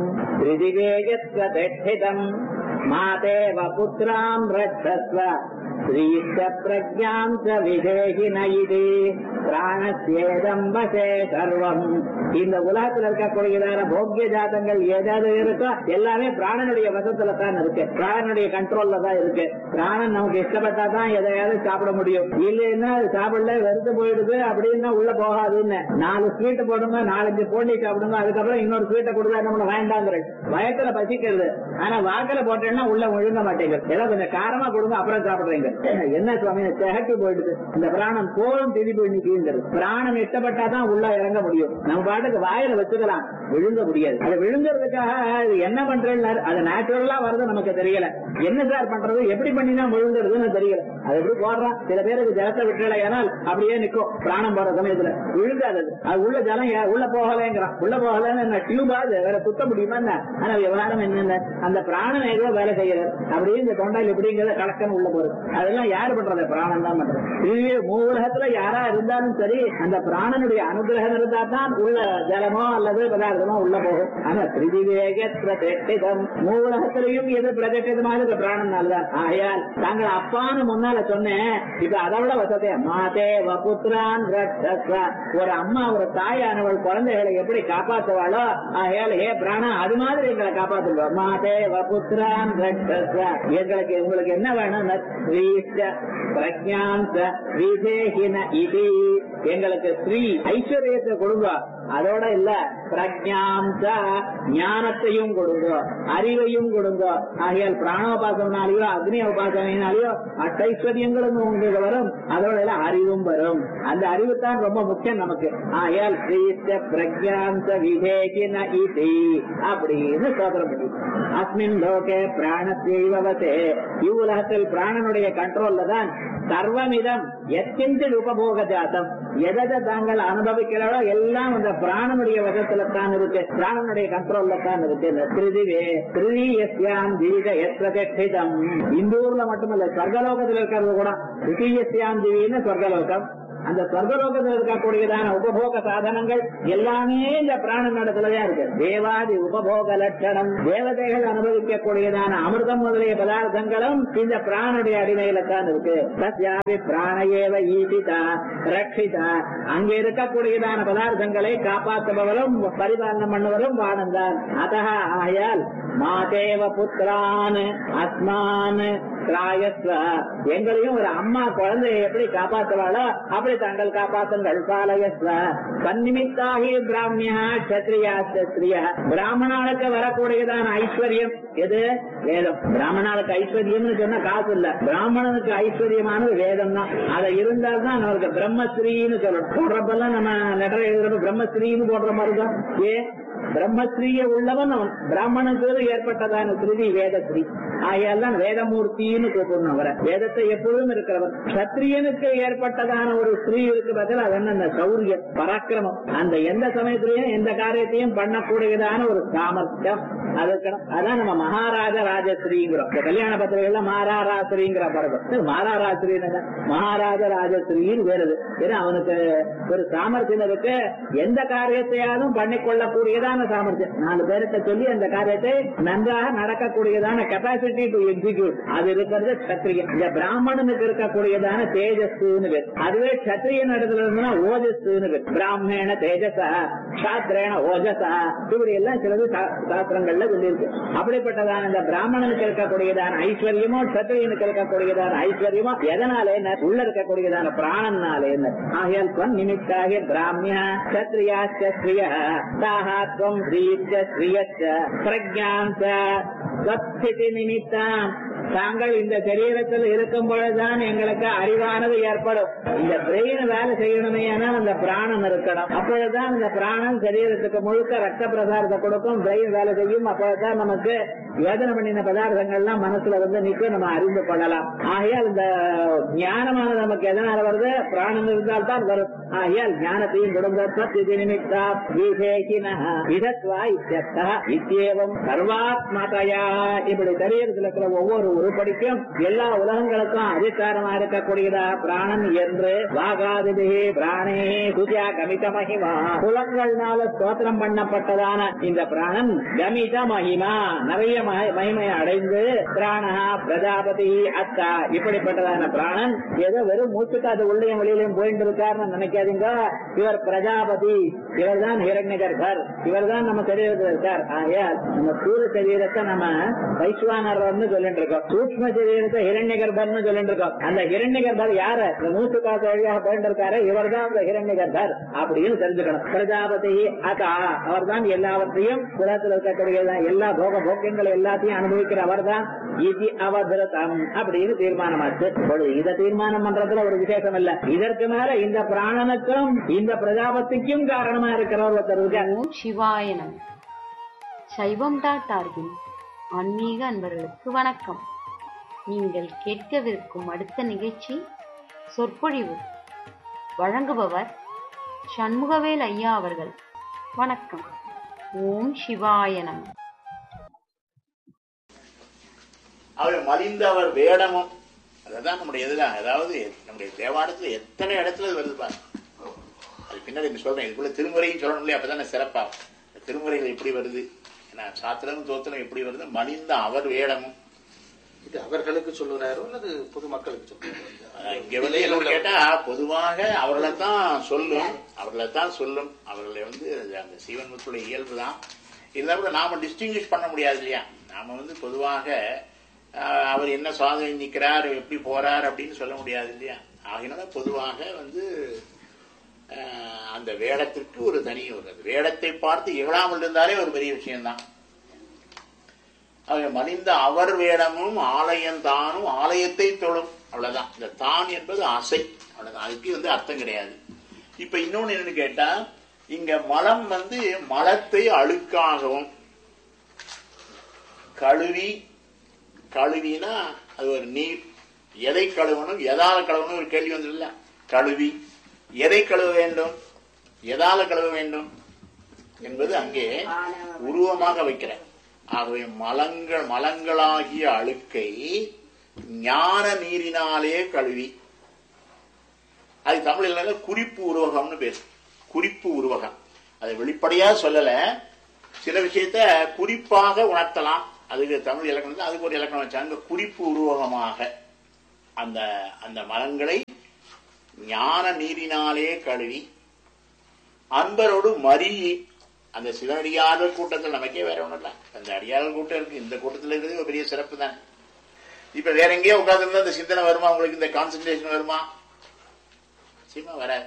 C: திரிதிவேகத்வதிஷ்டிதம் மாதேவ புத்திராம் ரட்சஸ்வ ஸ்ரீஷ்ட பிரஜாம் ச விதேகின இது பிராணத்யேதம் வசே சர்வம் இந்த உலகத்துல இருக்கக்கூடியதான போக்கிய ஜாதங்கள் ஏதாவது இருக்கோ எல்லாமே பிராணனுடைய வசத்துல தான் இருக்கு பிராணனுடைய கண்ட்ரோல்ல தான் இருக்கு பிராணன் நமக்கு இஷ்டப்பட்டா தான் எதையாவது சாப்பிட முடியும் இல்லைன்னா அது சாப்பிடல வெறுத்து போயிடுது அப்படின்னா உள்ள போகாதுன்னு நாலு ஸ்வீட் போடுங்க நாலஞ்சு போண்டி சாப்பிடுங்க அதுக்கப்புறம் இன்னொரு ஸ்வீட்டை கொடுத்தா என்ன பண்ண வேண்டாங்கிற வயத்துல பசிக்கிறது ஆனா வாக்கில போட்டேன்னா உள்ள முழுங்க மாட்டேங்குது ஏதோ கொஞ்சம் காரமா கொடுங்க அப்புறம் சாப்பிடுறீங்க என்ன சுவாமி திகட்டு போயிடுது இந்த பிராணம் போலும் திருப்பி நிற்கிறது பிராணம் இஷ்டப்பட்டா தான் உள்ள இறங்க முடியும் நம்ம பாட்டுக்கு வாயில வச்சுக்கலாம் விழுங்க முடியாது அது விழுங்குறதுக்காக இது என்ன பண்றேன்னு அது நேச்சுரலா வருது நமக்கு தெரியல என்ன சார் பண்றது எப்படி பண்ணினா விழுங்குறதுன்னு தெரியல அது எப்படி போடுறான் சில பேருக்கு ஜலத்தை விட்டுல ஏனால் அப்படியே நிக்கும் பிராணம் போற சமயத்துல விழுங்காது அது. அது உள்ள ஜலம் ஏ- உள்ள போகலைங்கிறான் உள்ள போகலன்னு என்ன டியூபா அது வேற குத்த முடியுமா என்ன ஆனா விவகாரம் என்னென்ன அந்த பிராணம் ஏதோ வேலை செய்யறது அப்படியே இந்த தொண்டையில் இப்படிங்கிறத கலக்கன்னு உள்ள போறது அதெல்லாம் யாரு பண்றது பிராணம் தான் பண்றது இதுவே மூலகத்துல யாரா இருந்தாலும் சரி அந்த பிராணனுடைய அனுகிரகம் இருந்தா தான் உள்ள ஜலமோ அல்லது பதார்த்தமோ உள்ள போகும் ஆனா திரிதிவேக பிரதிஷ்டிதம் மூலகத்திலையும் எது பிரதிஷ்டிதமாக இருக்க பிராணம் தான் ஆகையால் தாங்கள் அப்பான்னு முன்னால சொன்னேன் இப்ப அதை விட வசதியா மாதே வபுத்ரான் ரட்சஸ்வ ஒரு அம்மா ஒரு தாயானவள் குழந்தைகளை எப்படி காப்பாத்துவாளோ ஆகையால் ஏ பிராணா அது மாதிரி எங்களை காப்பாத்துவோம் மாதே வபுத்ரான் ரட்சஸ்வ எங்களுக்கு உங்களுக்கு என்ன வேணும் ஸ்ரீஷ்ட பிரஜாந்த விதேகின இது எங்களுக்கு ஸ்ரீ ஐஸ்வர்யத்தை கொடுங்க அதோட இல்ல பிரஜாந்த ஞானத்தையும் கொடுங்க அறிவையும் கொடுங்க ஆகையால் பிராணோபாசனாலேயோ அக்னி உபாசனையினாலேயோ அட்டைஸ்வரியங்களும் உங்களுக்கு வரும் அதோட இல்ல அறிவும் வரும் அந்த அறிவு தான் ரொம்ப முக்கியம் நமக்கு ஆகையால் ஸ்ரீஷ்ட பிரஜாந்த விதேகின இது அப்படின்னு சோதரம் பண்ணி அஸ்மின் லோகே பிராணத்தைவசே இவ்வுலகத்தில் பிராணனுடைய கண்ட்ரோல்ல தான் சர்வமிதம் எத்கிஞ்சில் உபபோக ஜாத்தம் எதை தாங்கள் அனுபவிக்கிறதோ எல்லாம் அந்த பிராணனுடைய வசத்துல தான் இருக்கு பிராணனுடைய கண்ட்ரோல்ல தான் இருக்கு இந்த திருதிவே திருதீயஸ்யாம் தீக எத்ரதிஷ்டிதம் இந்த ஊர்ல மட்டுமல்ல சொர்க்கலோகத்தில் இருக்கிறது கூட திருதீயஸ்யாம் திவின்னு சொர்க்கலோகம் அந்த சொர்க்கலோகத்தில் இருக்கக்கூடியதான உபபோக சாதனங்கள் எல்லாமே இந்த பிராண நடத்துலதான் இருக்கு தேவாதி உபபோக லட்சணம் தேவதைகள் அனுபவிக்கக்கூடியதான அமிர்தம் முதலிய பதார்த்தங்களும் இந்த பிராணுடைய அடிமையில தான் இருக்கு சத்யாபி பிராணையேவ ஈசிதா ரட்சிதா அங்க இருக்கக்கூடியதான பதார்த்தங்களை காப்பாற்றுபவரும் பரிபாலனம் பண்ணுவரும் வானந்தான் அத ஆயால் மாதேவ புத்திரான் அஸ்மான் திராயத்வ எங்களையும் ஒரு அம்மா குழந்தையை எப்படி காப்பாற்றுவாளோ அப்படி தாங்கள் காப்பாற்றுங்கள் பாலயஸ்வ தன்னிமித்தாகி பிராமியா கத்திரியா கத்திரியா பிராமணாளுக்கு வரக்கூடியதான ஐஸ்வர்யம் எது வேதம் பிராமணாளுக்கு ஐஸ்வர்யம்னு சொன்னா காசு இல்ல பிராமணனுக்கு ஐஸ்வர்யமானது வேதம் தான் அதை இருந்தால் தான் நமக்கு பிரம்மஸ்ரீன்னு சொல்லணும் போடுறப்பெல்லாம் நம்ம லெட்டர் எழுதுறப்ப பிரம்மஸ்ரீன்னு போடுற மாதிரி தான் ஏன் பிரம்மஸ்ரீய உள்ளவன் அவன் பிராமணனுக்கு ஏற்பட்டதான ஸ்ருதி வேதஸ்ரீ ஆகையால் தான் வேதமூர்த்தின்னு கூப்பிடணும் அவரை வேதத்தை எப்பொழுதும் இருக்கிறவர் சத்திரியனுக்கு ஏற்பட்டதான ஒரு ஸ்ரீ இருக்கு பதில் அது என்ன அந்த சௌரியம் பராக்கிரமம் அந்த எந்த சமயத்திலையும் எந்த காரியத்தையும் பண்ணக்கூடியதான ஒரு சாமர்த்தியம் அது இருக்கணும் அதான் நம்ம மகாராஜ ராஜஸ்ரீங்கிறோம் இந்த கல்யாண பத்திரிகைல மகாராராஸ்ரீங்கிற பிறகு மகாராராஸ்ரீ மகாராஜ ராஜஸ்ரீன்னு வருது ஏன்னா அவனுக்கு ஒரு சாமர்த்தியம் இருக்கு எந்த காரியத்தையாலும் பண்ணிக்கொள்ளக்கூடியதான சாமர்த்தியம் நாலு பேருக்கு சொல்லி அந்த காரியத்தை நன்றாக நடக்கக்கூடியதான கெப்பாசிட்டி டு எக்ஸிக்யூட் அது இருக்கிறது சத்திரியன் இந்த பிராமணனுக்கு இருக்கக்கூடியதான தேஜஸ்ன்னு பேர் அதுவே சத்திரியன் இடத்துல இருந்தா ஓஜஸ்ன்னு பேர் பிராமண தேஜசா சாஸ்திரேன ஓஜசா இப்படி எல்லாம் சிலது சா- சாஸ்திரங்கள்ல சொல்லியிருக்கு அப்படிப்பட்டதான இந்த பிராமணனுக்கு இருக்கக்கூடியதான ஐஸ்வர்யமோ சத்திரியனுக்கு இருக்கக்கூடியதான ஐஸ்வர்யமோ எதனாலே உள்ள இருக்கக்கூடியதான பிராணனாலே ஆகையால் ஸ்வன் நிமித்தாக பிராமிய சத்ரியா ஸ்ரீய தாஹாத்வம் ஸ்ரீச்ச ஸ்ரீயச்ச பிரஜாந்த ஸ்வஸ்திதி நிமித்தம் தாங்கள் இந்த சரீரத்தில் இருக்கும் பொழுதுதான் எங்களுக்கு அறிவானது ஏற்படும் இந்த பிரெயின் வேலை செய்யணுமே ஆனால் அந்த பிராணன் இருக்கணும் அப்பொழுதுதான் இந்த பிராணன் சரீரத்துக்கு முழுக்க ரத்த பிரசாரத்தை கொடுக்கும் பிரெயின் வேலை செய்யும் அப்பொழுதுதான் நமக்கு யோஜனை பண்ணின பதார்த்தங்கள்லாம் மனசுல வந்து நிற்கும் நம்ம அறிந்து கொள்ளலாம் ஆகையால் இந்த ஞானமானது நமக்கு எதனால வருது பிராணன் இருந்தால் தான் வரும் ஆகையால் ஞானத்தையும் கொடுங்க நிமித்தா விசேஷின விதத்வா இத்தியர்த்தः. இத்தியேவம் சர்வாத்மதையா இப்படி சரீரத்தில் இருக்கிற ஒவ்வொரு உருப்படிக்கும் எல்லா உலகங்களுக்கும் அதிகாரமா இருக்கக்கூடியதா பிராணன் என்று வாகாதிபி பிராணே சுதியா கமித மகிமா புலங்கள்னால ஸ்தோத்திரம் பண்ணப்பட்டதான இந்த பிராணன் கமித மகிமா நிறைய மகி- மகிமை அடைந்து பிராணஹா பிரஜாபதி அத்தா இப்படிப்பட்டதான பிராணன் ஏதோ வெறும் மூச்சுக்காது உள்ளேயும் வெளியிலையும் போயிட்டு இருக்காருன்னு நினைக்காதீங்க இவர் பிரஜாபதி இவர் தான் ஹிரண்யகர்பர் இவர் தான் நம்ம சரீரத்தில் இருக்கார் ஆகையால் நம்ம ஸ்தூல சரீரத்தை நம்ம வைஸ்வானர்னு சொல்லிட்டு இருக்கோம் சூக்ம சரீரத்தை ஹிரண்யகர்பர்னு சொல்லிட்டு இருக்கோம் அந்த ஹிரண்யகர்பர் யாரு இந்த மூச்சு காத்து வழியாக போயிட்டு இருக்காரு இவர் தான் அந்த ஹிரண்யகர்பர் அப்படின்னு தெரிஞ்சுக்கணும் பிரஜாபதி அதா அவர் தான் எல்லாவற்றையும் புறத்தில் இருக்கக்கூடிய எல்லா போக போக்கியங்களை எல்லாத்தையும் அனுபவிக்கிற அவர் தான் இது அவதிரதம் அப்படின்னு தீர்மானமாச்சு இப்பொழுது இதை தீர்மானம் பண்றதுல ஒரு விசேஷம் இல்ல இதற்கு மேல இந்த பிராணனுக்கும் இந்த பிரஜாபதிக்கும் காரணமா இருக்கிறவர் ஒருத்தர் இருக்கார்
D: ஓம் சிவாய நம சைவம் டாட் ஆர்கின் ஆன்மீக அன்பர்களுக்கு வணக்கம் நீங்கள் கேட்கவிருக்கும் அடுத்த நிகழ்ச்சி சொற்பொழிவு வழங்குபவர் சண்முகவேல் ஐயா அவர்கள் வணக்கம் ஓம் சிவாய நம
E: அவர் மலிந்தவர் வேடமும் அதுதான் நம்முடைய இதுதான் அதாவது நம்முடைய தேவாலயத்துல எத்தனை இடத்துல இது வருது பாருங்க அது பின்னாடி இந்த சொல்றேன் இதுக்குள்ள திருமுறையும் சொல்லணும் இல்லையா அப்பதானே சிறப்பா இந்த திருமுறைகள் எப்படி வருது ஏன்னா சாத்திரம் தோத்திரம் எப்படி வருது மலிந்த அவர் வேடமும்
F: இது அவர்களுக்கு சொல்லுறாரோ அல்லது பொதுமக்களுக்கு சொல்லுறாரோ
E: அஹ் இங்க வந்து என்ன கேட்டா பொதுவாக அவர்களை தான் சொல்லும் அவர்களை தான் சொல்லும் அவர்களை வந்து அது அந்த சீவன் முத்துடைய இயல்பு தான் இருந்தாலும் கூட நாம டிஸ்டிங்விஷ் பண்ண முடியாது இல்லையா நாம வந்து பொதுவாக அஹ், அவர் என்ன சாதனை நிக்கிறார் எப்படி போறார் அப்படின்னு சொல்ல முடியாது இல்லையா ஆகினால பொதுவாக வந்து அஹ், அந்த வேடத்திற்கு ஒரு தனி ஒரு அது வேடத்தை பார்த்து இகழாமல் இருந்தாலே ஒரு பெரிய விஷயம்தான் அவங்க மலிந்த அவர் வேடமும் ஆலயம் தானும் ஆலயத்தை தொழும் அவ்வளவுதான் இந்த தான் என்பது ஆசை அவ்வளவுதான் அதுக்கு வந்து அர்த்தம் கிடையாது இப்ப இன்னொன்னு என்னன்னு கேட்டா இங்க மலம் வந்து மலத்தை அழுக்காகவும் கழுவி கழுவினா அது ஒரு நீர் எதை கழுவணும் எதால கழுவணும் ஒரு கேள்வி வந்ததில்ல கழுவி எதை கழுவ வேண்டும் எதால கழுவ வேண்டும் என்பது அங்கே உருவமாக வைக்கிறேன் ஆகவே மலங்கள் மலங்களாகிய அழுக்கை ஞான நீரினாலே கழுவி அது தமிழில் குறிப்பு உருவகம்னு பேர் குறிப்பு உருவகம் அதை வெளிப்படையா சொல்லல சில விஷயத்த குறிப்பாக உணர்த்தலாம் அதுக்கு தமிழ் இலக்கணம் அதுக்கு ஒரு இலக்கணம் வச்சாங்க குறிப்பு உருவகமாக அந்த அந்த மரங்களை ஞான நீரினாலே கழுவி அன்பரோடு மறி அந்த சிவனடியாளர் கூட்டத்தில் நமக்கே வேற ஒண்ணும் இல்ல அந்த அடியாளர் கூட்டம் இருக்கு இந்த கூட்டத்தில் இருக்கிறது ஒரு பெரிய சிறப்பு தான் இப்ப வேற எங்கேயோ உட்கார்ந்து இந்த சிந்தனை வருமா உங்களுக்கு இந்த கான்சென்ட்ரேஷன் வருமா நிச்சயமா வராது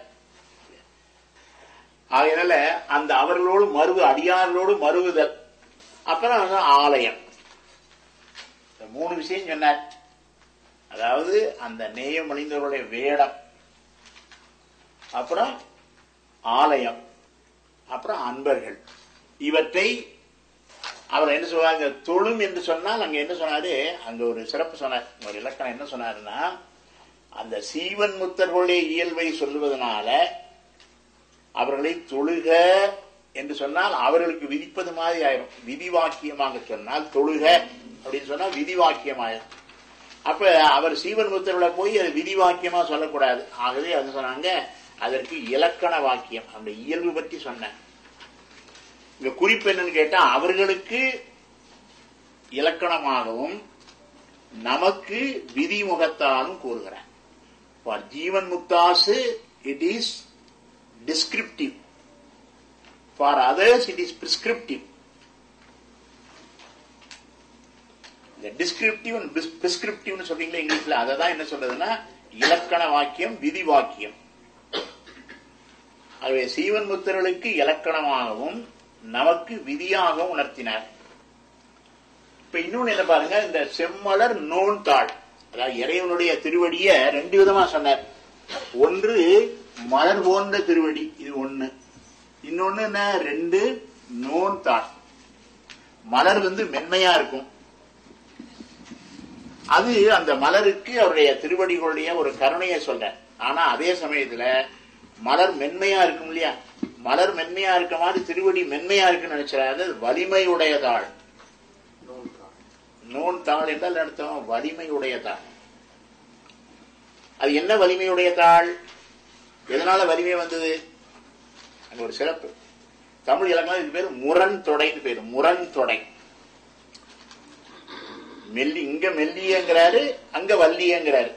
E: ஆகையினால அந்த அவர்களோடு மறுவு அடியார்களோடு மறுவுதல் அப்புறம் வந்து ஆலயம் இந்த மூணு விஷயம் சொன்னார் அதாவது அந்த நேயம் அணிந்தவருடைய வேடம் அப்புறம் ஆலயம் அப்புறம் அன்பர்கள் இவற்றை அவர் என்ன சொல்றாங்க தொழும் என்று சொன்னால் அங்க என்ன சொன்னாரு அங்க ஒரு சிறப்பு சொன்னார் ஒரு இலக்கணம் என்ன சொன்னாருன்னா அந்த சீவன் முத்தர்களுடைய இயல்பை சொல்லுவதனால அவர்களை தொழுக என்று சொன்னால் அவர்களுக்கு விதிப்பது மாதிரி ஆயிரும் விதி வாக்கியமாக சொன்னால் தொழுக அப்படின்னு சொன்னா விதி வாக்கியமாயிரும் அப்ப அவர் சீவன் முத்தர்களை போய் அது விதி வாக்கியமா சொல்லக்கூடாது ஆகவே அது சொன்னாங்க அதற்கு இலக்கண வாக்கியம் அந்த இயல்பு பற்றி சொன்னேன் இங்க குறிப்பு என்னன்னு கேட்டா அவர்களுக்கு இலக்கணமாகவும் நமக்கு விதிமுகத்தாலும் கூறுகிறேன் for Jeevan Muktas it is descriptive for others it is prescriptive இந்த டிஸ்கிரிப்டிவ் பிரிஸ்கிரிப்டிவ்னு சொல்றீங்களா இங்கிலீஷ்ல அதை தான் என்ன சொல்றதுன்னா இலக்கண வாக்கியம் விதி வாக்கியம் ஆகவே சீவன் முத்தர்களுக்கு இலக்கணமாகவும் நமக்கு விதியாகவும் உணர்த்தினார் இப்ப இன்னொன்னு என்ன பாருங்க இந்த செம்மலர் நோன் தாள் அதாவது இறைவனுடைய திருவடிய ரெண்டு விதமா சொன்னார் ஒன்று மலர் போன்ற திருவடி இது ஒண்ணு இன்னொன்னு என்ன ரெண்டு நோன் தாள் மலர் வந்து மென்மையா இருக்கும் அது அந்த மலருக்கு அவருடைய திருவடிகளுடைய ஒரு கருணையை சொல்ற ஆனா அதே சமயத்துல மலர் மென்மையா இருக்கும் இல்லையா மலர் மென்மையா இருக்க மாதிரி திருவடி மென்மையா இருக்குன்னு நினைச்சாரு வலிமையுடையதாள் நோன் தாள் என்றால் அர்த்தம் வலிமையுடைய தாள் அது என்ன வலிமையுடைய தாள் எதனால வலிமை வந்தது அங்க ஒரு சிறப்பு தமிழ் இலக்கணம் இது பேர் முரண் தொடைன்னு பேரு முரண் தொடை மெல்லி இங்க மெல்லியங்கிறாரு அங்க வள்ளியங்கிறாரு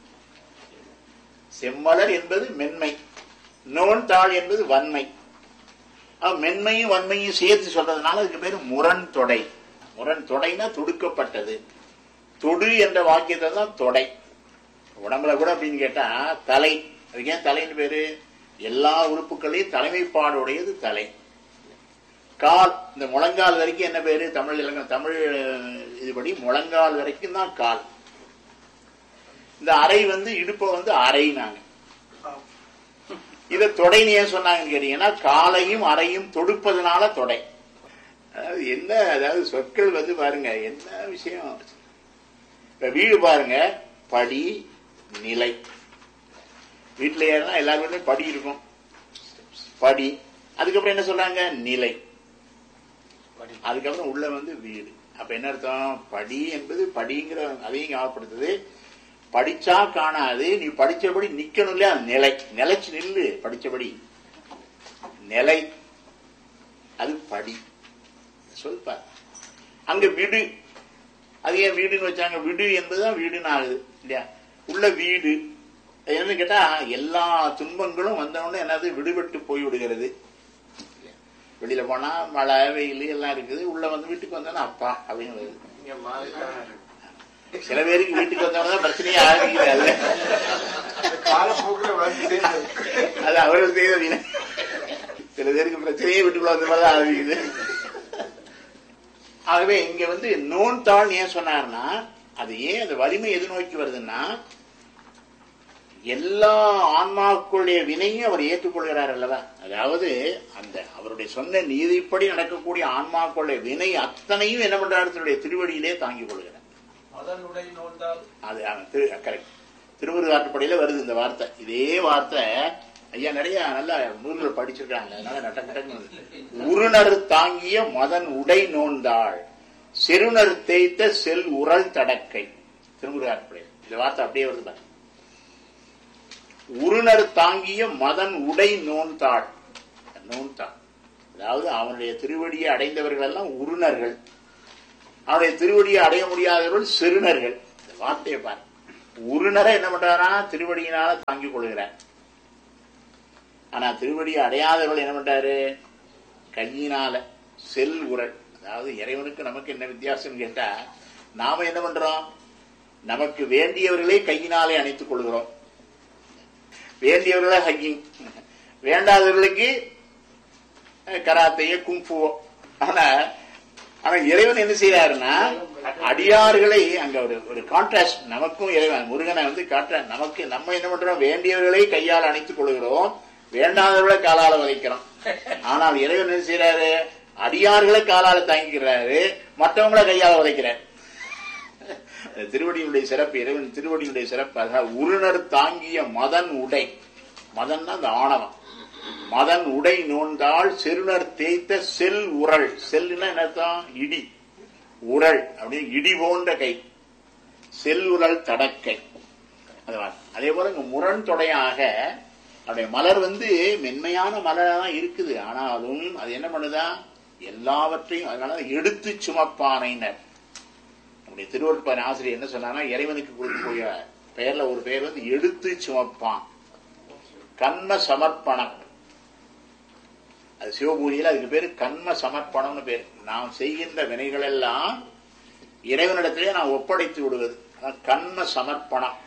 E: செம்மலர் என்பது மென்மை நோன் தாள் என்பது வன்மை அவ் மென்மையும் வன்மையும் சேர்த்து சொல்றதுனால அதுக்கு பேரு முரண் தொடை முரண் தொடைனா துடுக்கப்பட்டது தொடு என்ற வாக்கியத்தை தான் தொடை உடம்புல கூட அப்படின்னு கேட்டா தலை அதுக்கு ஏன் தலைன்னு பேரு எல்லா உறுப்புகளையும் தலைமைப்பாடு உடையது தலை கால் இந்த முழங்கால் வரைக்கும் என்ன பேரு தமிழ் இலக்கணம் தமிழ் இதுபடி முழங்கால் வரைக்கும் தான் கால் இந்த அறை வந்து இடுப்பை வந்து அறைனாங்க இத தொடைன்னு ஏன் சொன்னாங்கன்னு கேட்டீங்கன்னா காலையும் அறையும் தொடுப்பதனால தொடை அதாவது என்ன அதாவது சொற்கள் வந்து பாருங்க என்ன விஷயம் இப்ப வீடு பாருங்க படி நிலை வீட்டுல ஏறினா எல்லார் வீட்லயும் படி இருக்கும் படி அதுக்கப்புறம் என்ன சொல்றாங்க நிலை அதுக்கப்புறம் உள்ள வந்து வீடு அப்ப என்ன அர்த்தம் படி என்பது படிங்கிற அதையும் ஞாபகப்படுத்துது படிச்சா காணாது நீ படிச்சபடி நிக்கணும் இல்லையா நிலை நிலைச்சு நில்லு படிச்சபடி நிலை அது படி சொல்பார் அங்க வீடு அது ஏன் வீடுன்னு வச்சாங்க வீடு என்பதுதான் வீடுன்னு ஆகுது இல்லையா உள்ள வீடு என்னன்னு கேட்டா எல்லா துன்பங்களும் வந்தவொடனே என்னது விடுபட்டு போய் விடுகிறது வெளியில போனா மழை வெயில் எல்லாம் இருக்குது உள்ள வந்து வீட்டுக்கு வந்தோன்னா அப்பா அப்படின்னு வருது
F: இங்க மாறிட்டாங்க.
E: சில பேருக்கு வீட்டுக்கு வந்தவங்க பிரச்சனையே ஆரம்பிக்குது அது
F: இந்த காலப்போக்குல வளர்ந்து சேர்ந்தது.
E: அது அவர்கள் செய்த வினை சில பேருக்கு பிரச்சனையே வீட்டுக்குள்ள வந்த மாதிரி தான் ஆரம்பிக்குது ஆகவே இங்க வந்து நோன் தாள் ஏன் சொன்னார்னா அது ஏன் அந்த வலிமை எது நோக்கி வருதுன்னா எல்லா ஆன்மாக்களுடைய வினையும் அவர் ஏற்றுக்கொள்கிறார் அல்லவா அதாவது அந்த அவருடைய சொன்ன நீதிப்படி நடக்கக்கூடிய ஆன்மாக்களுடைய வினை அத்தனையும் என்ன பண்றாரு தன்னுடைய திருவடியிலே தாங்கிக் கொள்கிறார்
F: மதனுடை நோந்தால்
E: அது திரு கரெக்ட் திருவுருகாட்டுப்படையில வருது இந்த வார்த்தை இதே வார்த்தை ஐயா நிறைய நல்லா நூல்கள் படிச்சிருக்காங்க அதனால நட்ட நட்டன்னு உருணர் தாங்கிய மதன் உடை நோந்தாள் செருணர் தேய்த்த செல் உரல் தடக்கை திருமுருகாட்டுப்படை இந்த வார்த்தை அப்படியே வருது பாருங்க. உருணர் தாங்கிய மதன் உடை நோந்தாள் நோந்தாள் அதாவது அவனுடைய திருவடியை அடைந்தவர்கள் எல்லாம் உருணர்கள் அவனுடைய திருவடியை அடைய முடியாதவர்கள் செருணர்கள் இந்த வார்த்தையை பாரு உருணரை என்ன பண்றாரா திருவடியினால தாங்கிக் கொள்கிறார் ஆனா திருவடியை அடையாதவர்கள் என்ன பண்றாரு கையினால செல் உரல் அதாவது இறைவனுக்கு நமக்கு என்ன வித்தியாசம் கேட்டா நாம என்ன பண்றோம் நமக்கு வேண்டியவர்களே கையினாலே அணைத்துக் கொள்கிறோம் வேண்டியவர்களே ஹக்கிங் வேண்டாதவர்களுக்கு அஹ், கராத்தையோ கும்புவோ ஆனா ஆனா இறைவன் என்ன செய்யறாருன்னா அடியார்களை அங்க ஒரு ஒரு கான்ட்ராஸ்ட் நமக்கும் இறைவன் முருகனை வந்து காட்டுற நமக்கு நம்ம என்ன பண்றோம் வேண்டியவர்களை கையால் அணைத்துக் கொள்கிறோம் வேண்டாதவர்களை காலால வதைக்கிறோம் ஆனால் இறைவன் என்ன செய்யறாரு அடியார்களை காலால தாங்கிக்கிறாரு மற்றவங்களை கையால உதைக்கிறார் அந்த திருவடியினுடைய சிறப்பு இறைவன் திருவடியினுடைய சிறப்பு அதாவது உருணர் தாங்கிய மதன் உடை மதன்னா அந்த ஆணவம் மதன் உடை நோந்தால் செருணர் தேய்த்த செல் உரல் செல்லுன்னா என்ன அர்த்தம் இடி உரல் அப்படின்னு இடி போன்ற கை செல் உரல் தடக்கை அது மாதிரி. அதே போல இங்க முரண் தொடையாக அவருடைய மலர் வந்து மென்மையான மலரா தான் இருக்குது ஆனாலும் அது என்ன பண்ணுதா எல்லாவற்றையும் அதனால எடுத்து சுமப்பானைனர் நம்முடைய திருவள்ளுவர் ஆசிரியர் என்ன சொன்னாங்கன்னா இறைவனுக்கு கொடுக்கக்கூடிய பெயர்ல ஒரு பெயர் வந்து எடுத்து சுமப்பான் கண்ம சமர்ப்பணம் அது சிவபூஜையில அதுக்கு பேரு கண்ம சமர்ப்பணம்னு பேர் நாம் செய்கின்ற வினைகள் எல்லாம் இறைவனிடத்திலே நாம் ஒப்படைத்து விடுவது அதான் கண்ம சமர்ப்பணம்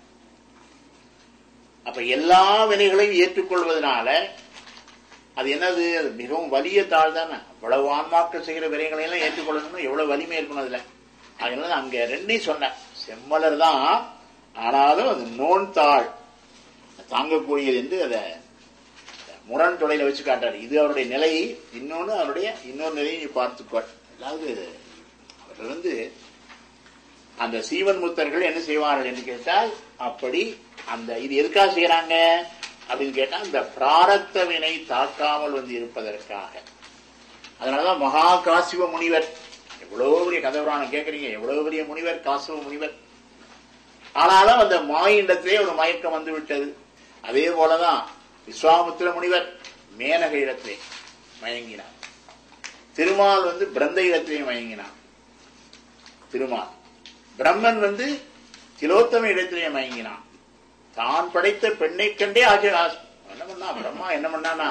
E: அப்ப எல்லா வினைகளையும் ஏற்றுக்கொள்வதனால அது என்னது அது மிகவும் வலிய தாழ் தானே அவ்வளவு ஆன்மாக்கள் செய்கிற வினைகளை எல்லாம் ஏற்றுக்கொள்ளணும்னா எவ்வளவு வலிமை இருக்கணும் அதுல அதனால அங்க ரெண்டையும் சொன்னேன் செம்மலர் தான் ஆனாலும் அது நோன் தாழ் தாங்கக்கூடியது என்று அதை முரண் தொடையில வச்சு காட்டுறாரு இது அவருடைய நிலை இன்னொன்னு அவருடைய இன்னொரு நிலையை நீ பார்த்துக்கோ அதாவது அவர்கள் வந்து அந்த சீவன் முத்தர்கள் என்ன செய்வார்கள் என்று கேட்டால் அப்படி அந்த இது எதுக்காக செய்யறாங்க அப்படின்னு கேட்டா இந்த பிராரத்த வினை தாக்காமல் வந்து இருப்பதற்காக அதனாலதான் மகா காசிவ முனிவர் எவ்வளவு பெரிய கதபுராணம் கேட்கறீங்க எவ்வளவு பெரிய முனிவர் காசிவ முனிவர் ஆனாலும் அந்த மாயிண்டத்திலே ஒரு மயக்கம் வந்து விட்டது அதே போலதான் விஸ்வாமுத்திர முனிவர் மேனக இடத்திலே மயங்கினார் திருமால் வந்து பிரந்த இடத்திலே மயங்கினார் திருமால் பிரம்மன் வந்து திலோத்தம இடத்திலே மயங்கினான் தான் படைத்த பெண்ணை கண்டே ஆகிய என்ன பண்ணா பிரம்மா என்ன பண்ணானா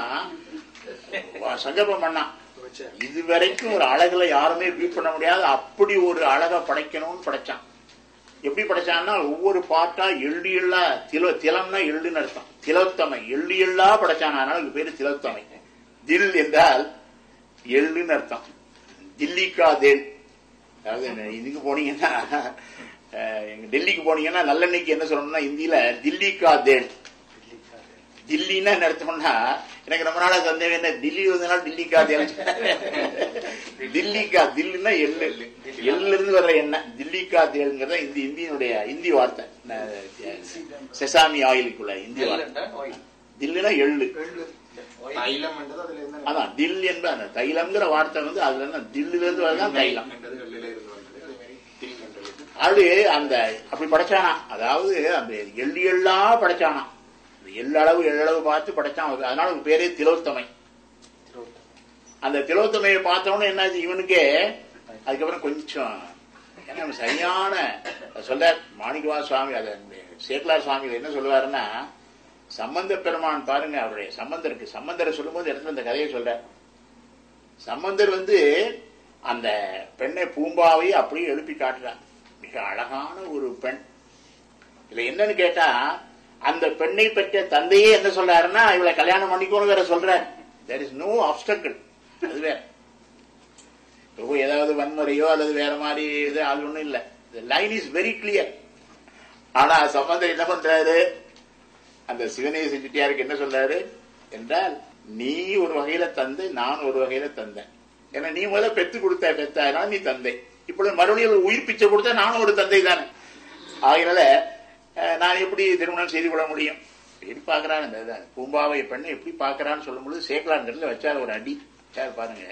E: சங்கல்பம் பண்ணான் இதுவரைக்கும் ஒரு அழகுல யாருமே பீட் பண்ண முடியாது அப்படி ஒரு அழகை படைக்கணும்னு படைச்சான் எப்படி படைச்சான்னா ஒவ்வொரு பாட்டா எள்ளு எள்ளா தில திலம்னா எள்ளுன்னு அர்த்தம் திலோத்தமை எள்ளு எள்ளா படைச்சான் அதனால அதுக்கு பேரு திலோத்தமை தில் என்றால் எள்ளுன்னு அர்த்தம் தில்லிக்கா தேல் அதாவது என்ன, இதுக்கு போனீங்கன்னா அஹ், எங்க டெல்லிக்கு போனீங்கன்னா நல்லெண்ணெய்க்கு என்ன சொல்லணும்னா இந்தியில தில்லிக்கா தேல் தில்லின்னா என்ன அர்த்தம்னா எனக்கு ரொம்ப நாளா சந்தேகம் என்ன தில்லி வந்தனால டில்லிக்கா தேல் தில்லிக்கா தில்லுன்னா எள்ளு எள்ளுல இருந்து வர்ற எண்ணெய் தில்லிக்கா தேல்ங்கிறத இந்த இந்தியினுடைய இந்தி வார்த்தை ந- செசாமி ஆயிலுக்குள்ள இந்தி வார்த்தை தில்லுனா எள்ளு
F: தைலம் என்றது அதுல இருந்து
E: அதான் தில் என்ப அந்த தைலம்ங்கிற வார்த்தை வந்து அதுல இருந்து தில்லுல இருந்து வரதான் தைலம்
F: என்றது வெள்ளில இருந்து வந்தது அதே மாதிரி தில் என்றது
E: அது அந்த அப்படி படைச்சானா அதாவது அந்த எள்ளு எள்ளா படைச்சானா அந்த எள்ளளவு எள்ளளவு பார்த்து படைச்சான் அவருக்கு. அதனால அவருக்கு பேரே திலோத்தமை அந்த திலோத்தமையை பார்த்தவொடனே என்னாச்சு இவனுக்கே அதுக்கப்புறம் கொஞ்சம் ஏன்னா அவன் சரியான சொல்ல மாணிக்கவா சுவாமி அதை சேக்கலார் சுவாமி என்ன சொல்லுவாருன்னா சம்பந்த பெருமான் பாருங்க அவருடைய சம்பந்தருக்கு சம்பந்தரை சொல்லும்போது இடத்துல இந்த கதையை சொல்றார் சம்பந்தர் வந்து அந்த பெண்ணை பூம்பாவை அப்படியே எழுப்பி காட்டுறார் மிக அழகான ஒரு பெண் இதுல என்னன்னு கேட்டா அந்த பெண்ணை பெற்ற தந்தையே என்ன சொல்றாருன்னா இவளை கல்யாணம் பண்ணிக்கோன்னு வேற சொல்றார் தேர் இஸ் நோ ஆப்ஸ்டக்கிள் அது வேற இப்போ ஏதாவது வன்முறையோ அல்லது வேற மாதிரி இது அது ஒண்ணும் இல்ல லைன் இஸ் வெரி கிளியர் ஆனா சம்பந்தர் என்ன பண்றாரு அந்த சிவனேச செட்டியாருக்கு என்ன சொல்றாரு என்றால் நீ ஒரு வகையில தந்தை நான் ஒரு வகையில தந்தேன் ஏன்னா நீ முதல்ல பெத்து கொடுத்த பெத்த அதனால நீ தந்தை இப்பொழுது மறுபடியும் ஒரு உயிர் பிச்சை கொடுத்தா நானும் ஒரு தந்தை தானே ஆகையினால அஹ், நான் எப்படி திருமணம் செய்து கொள்ள முடியும் எப்படி பார்க்கறான் இந்த இதை, பூம்பாவை பெண்ணை எப்படி பார்க்கறான்னு சொல்லும்பொழுது சேக்கலாங்கிறதுல வச்சார் ஒரு அடி வச்சார் பாருங்க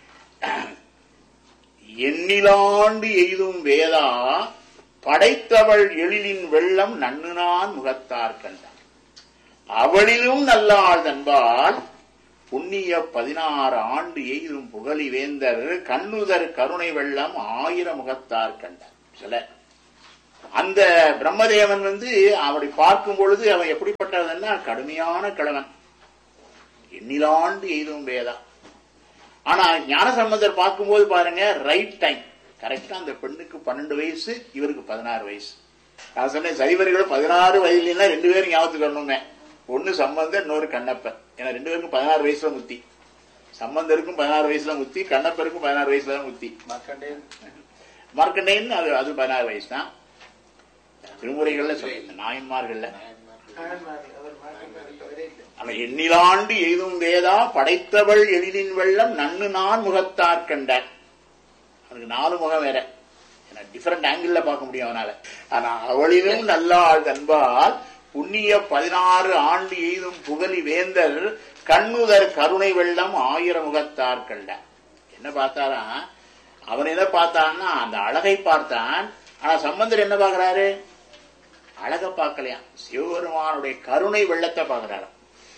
E: எண்ணிலாண்டு எய்தும் வேதா படைத்தவள் எழிலின் வெள்ளம் நன்னுனான் முகத்தார் கண்டான் அவளிலும் நல்லாள் தன்பால் புண்ணிய பதினாறு ஆண்டு எய்தும் புகழி வேந்தர் கண்ணுதர் கருணை வெள்ளம் ஆயிரம் முகத்தார் கண்டார் சில அந்த பிரம்மதேவன் வந்து அவனை பார்க்கும் பொழுது அவன் எப்படிப்பட்டவன்னா கடுமையான கிழவன் எண்ணிலாண்டு எய்தும் வேதா ஆனா ஞானசம்பந்தர் பார்க்கும்போது பாருங்க ரைட் டைம் கரெக்டா அந்த பெண்ணுக்கு பன்னெண்டு வயசு இவருக்கு பதினாறு வயசு நான் சொன்னேன் சைவர்கள் பதினாறு வயதுலாம் ரெண்டு பேரும் ஞாபகத்துக்கு வரணுங்க ஒன்னு சம்பந்தர் இன்னொரு கண்ணப்பன் ஏன்னா ரெண்டு பேருக்கும் பதினாறு வயசுல முத்தி சம்பந்தருக்கும் பதினாறு வயசுல முத்தி கண்ணப்பருக்கும் பதினாறு வயசுல தான் முத்தி
F: மார்க்கண்டேயன்
E: மார்க்கண்டேயன் அது அது பதினாறு வயசு தான் திருமுறைகள்ல சொல்ல நாயன்மார்கள்ல ஆனா எண்ணிலாண்டு எய்தும் வேதா படைத்தவள் எழிலின் வெள்ளம் நன்னு நான் முகத்தார் கண்டார் அவனுக்கு நாலு முகம் வேற டிஃபரெண்ட் ஆங்கிள் பார்க்க முடியும் அவனால ஆனா அவளிலும் நல்லாள் தன்பால் புண்ணிய பதினாறு ஆண்டு எய்தும் புகழி வேந்தர் கண்ணுதர் கருணை வெள்ளம் ஆயிரம் முகத்தார் கண்டார் என்ன பார்த்தாரா அவன் என்ன பார்த்தான்னா அந்த அழகை பார்த்தான் ஆனா சம்பந்தர் என்ன பார்க்கறாரு அழக பார்க்கலையா சிவபெருமானுடைய கருணை வெள்ளத்தை பார்க்கறாராம்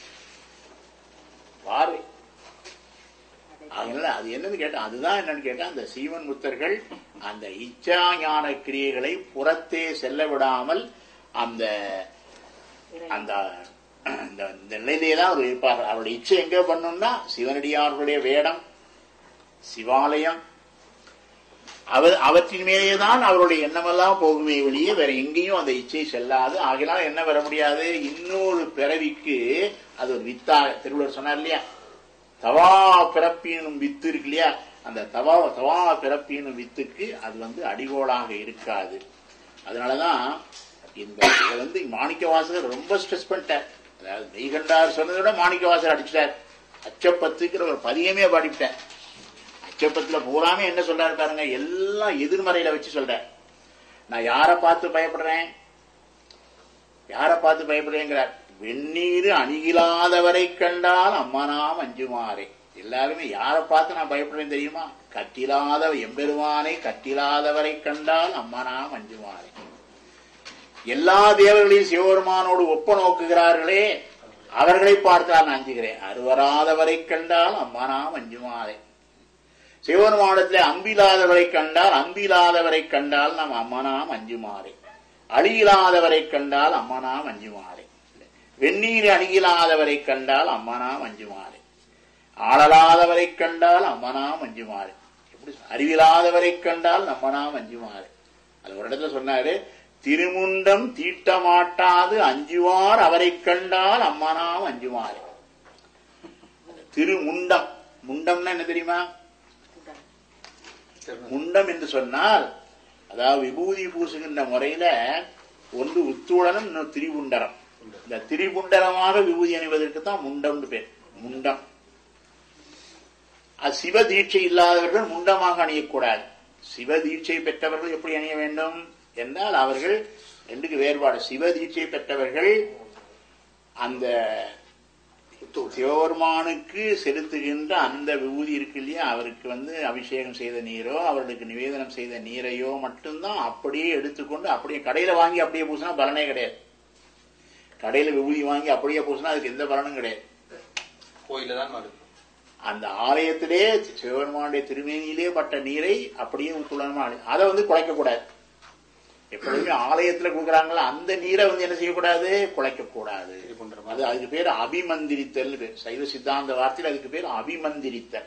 E: பார்வை அதனால அது என்னன்னு கேட்டா அதுதான் என்னன்னு கேட்டா அந்த சீவன் முத்தர்கள் அந்த இச்சா ஞான கிரியைகளை புறத்தே செல்ல விடாமல் அந்த அந்த இந்த இந்த நிலையிலே தான் அவர் இருப்பார் அவருடைய இச்சை எங்க பண்ணணும்னா சிவனடியார்களுடைய வேடம் சிவாலயம் அவர் அவற்றின் மேலே தான் அவருடைய எண்ணமெல்லாம் போகுமே வெளியே வேற எங்கேயும் அந்த இச்சை செல்லாது ஆகினால் என்ன வர முடியாது இன்னொரு பிறவிக்கு அது ஒரு வித்தாக திருவள்ளுவர் சொன்னார் இல்லையா தவா பிறப்பினும் வித்து இருக்கு இல்லையா அந்த தவா தவா பிறப்பினும் வித்துக்கு அது வந்து அடிகோலாக இருக்காது அதனாலதான் இந்த இதை வந்து மாணிக்க வாசகர் ரொம்ப ஸ்ட்ரெஸ் பண்ணிட்டார் அதாவது மெய்கண்டார் சொன்னதை விட மாணிக்க வாசகர் அடிச்சிட்டார் அச்சப்பத்துக்கிற ஒரு பதியமே பாடிவிட்டார் அச்சப்பத்துல பூராமே என்ன சொல்றாரு பாருங்க எல்லாம் எதிர்மறையில வச்சு சொல்றார் நான் யாரை பார்த்து பயப்படுறேன் யாரை பார்த்து பயப்படுறேங்கிறார் வெந்நீர் அணுகிலாதவரை கண்டால் அம்மனாம் அஞ்சுமாறே எல்லாருமே யாரை பார்த்து நான் பயப்படுறேன் தெரியுமா கட்டிலாத எம்பெருமானை கட்டிலாதவரை கண்டால் அம்மனாம் அஞ்சுமாறே எல்லா தேவர்களையும் சிவபெருமானோடு ஒப்ப நோக்குகிறார்களே அவர்களை பார்த்து நான் அஞ்சுகிறேன் அருவராதவரை கண்டால் அம்மனாம் அஞ்சுமாறே சிவபெருமானத்திலே அம்பிலாதவரை கண்டால் அம்பிலாதவரை கண்டால் நாம் அம்மனாம் அஞ்சுமாறே அழியிலாதவரை கண்டால் அம்மனாம் அஞ்சுமாறே வெந்நீர் அணுகிலாதவரை கண்டால் அம்மனாம் அஞ்சுமாறே ஆளலாதவரை கண்டால் அம்மனாம் அஞ்சுமாறே எப்படி சொல்~ அறிவிலாதவரை கண்டால் நம்மனாம் அஞ்சுமாறே அது ஒரு இடத்துல சொன்னாரு திருமுண்டம் தீட்டமாட்டாது அஞ்சுவார் அவரை கண்டால் அம்மனாம் அஞ்சுமாறே திருமுண்டம் முண்டம்னா என்ன தெரியுமா முண்டம் என்று சொன்னால் அதாவது விபூதி பூசுகின்ற முறையில ஒன்று உத்தூடனம் இன்னும் திரிபுண்டரம் இந்த திரிபுண்டரமாக விபூதி அணிவதற்கு தான் முண்டம்னு பேர் முண்டம் அது சிவ தீட்சை இல்லாதவர்கள் முண்டமாக அணியக்கூடாது சிவ தீட்சை பெற்றவர்கள் எப்படி அணிய வேண்டும் என்றால் அவர்கள் ரெண்டுக்கு வேறுபாடு சிவ தீட்சை பெற்றவர்கள் அந்த சிவபெருமானுக்கு செலுத்துகின்ற அந்த விபூதி இருக்கு இல்லையா அவருக்கு வந்து அபிஷேகம் செய்த நீரோ அவர்களுக்கு நிவேதனம் செய்த நீரையோ மட்டும்தான் அப்படியே எடுத்துக்கொண்டு அப்படியே கடையில வாங்கி அப்படியே பூசினா பலனே கிடையாது கடையில விபூதி வாங்கி அப்படியே பூசினா அதுக்கு எந்த பலனும் கிடையாது
F: கோயில தான் நடக்கும்
E: அந்த ஆலயத்திலே சிவபெருமானுடைய திருமேனியிலே பட்ட நீரை அப்படியே உட்கொள்ளணுமா அதை வந்து குலைக்க கூடாது எப்பொழுதுமே ஆலயத்துல கொடுக்குறாங்களா அந்த நீரை வந்து என்ன செய்யக்கூடாது குலைக்க கூடாது
F: திரிபுண்டரம்.
E: அது அதுக்கு பேர் அபிமந்திரித்தல் பேர் சைவ சித்தாந்த வார்த்தையில் அதுக்கு பேர் அபிமந்திரித்தல்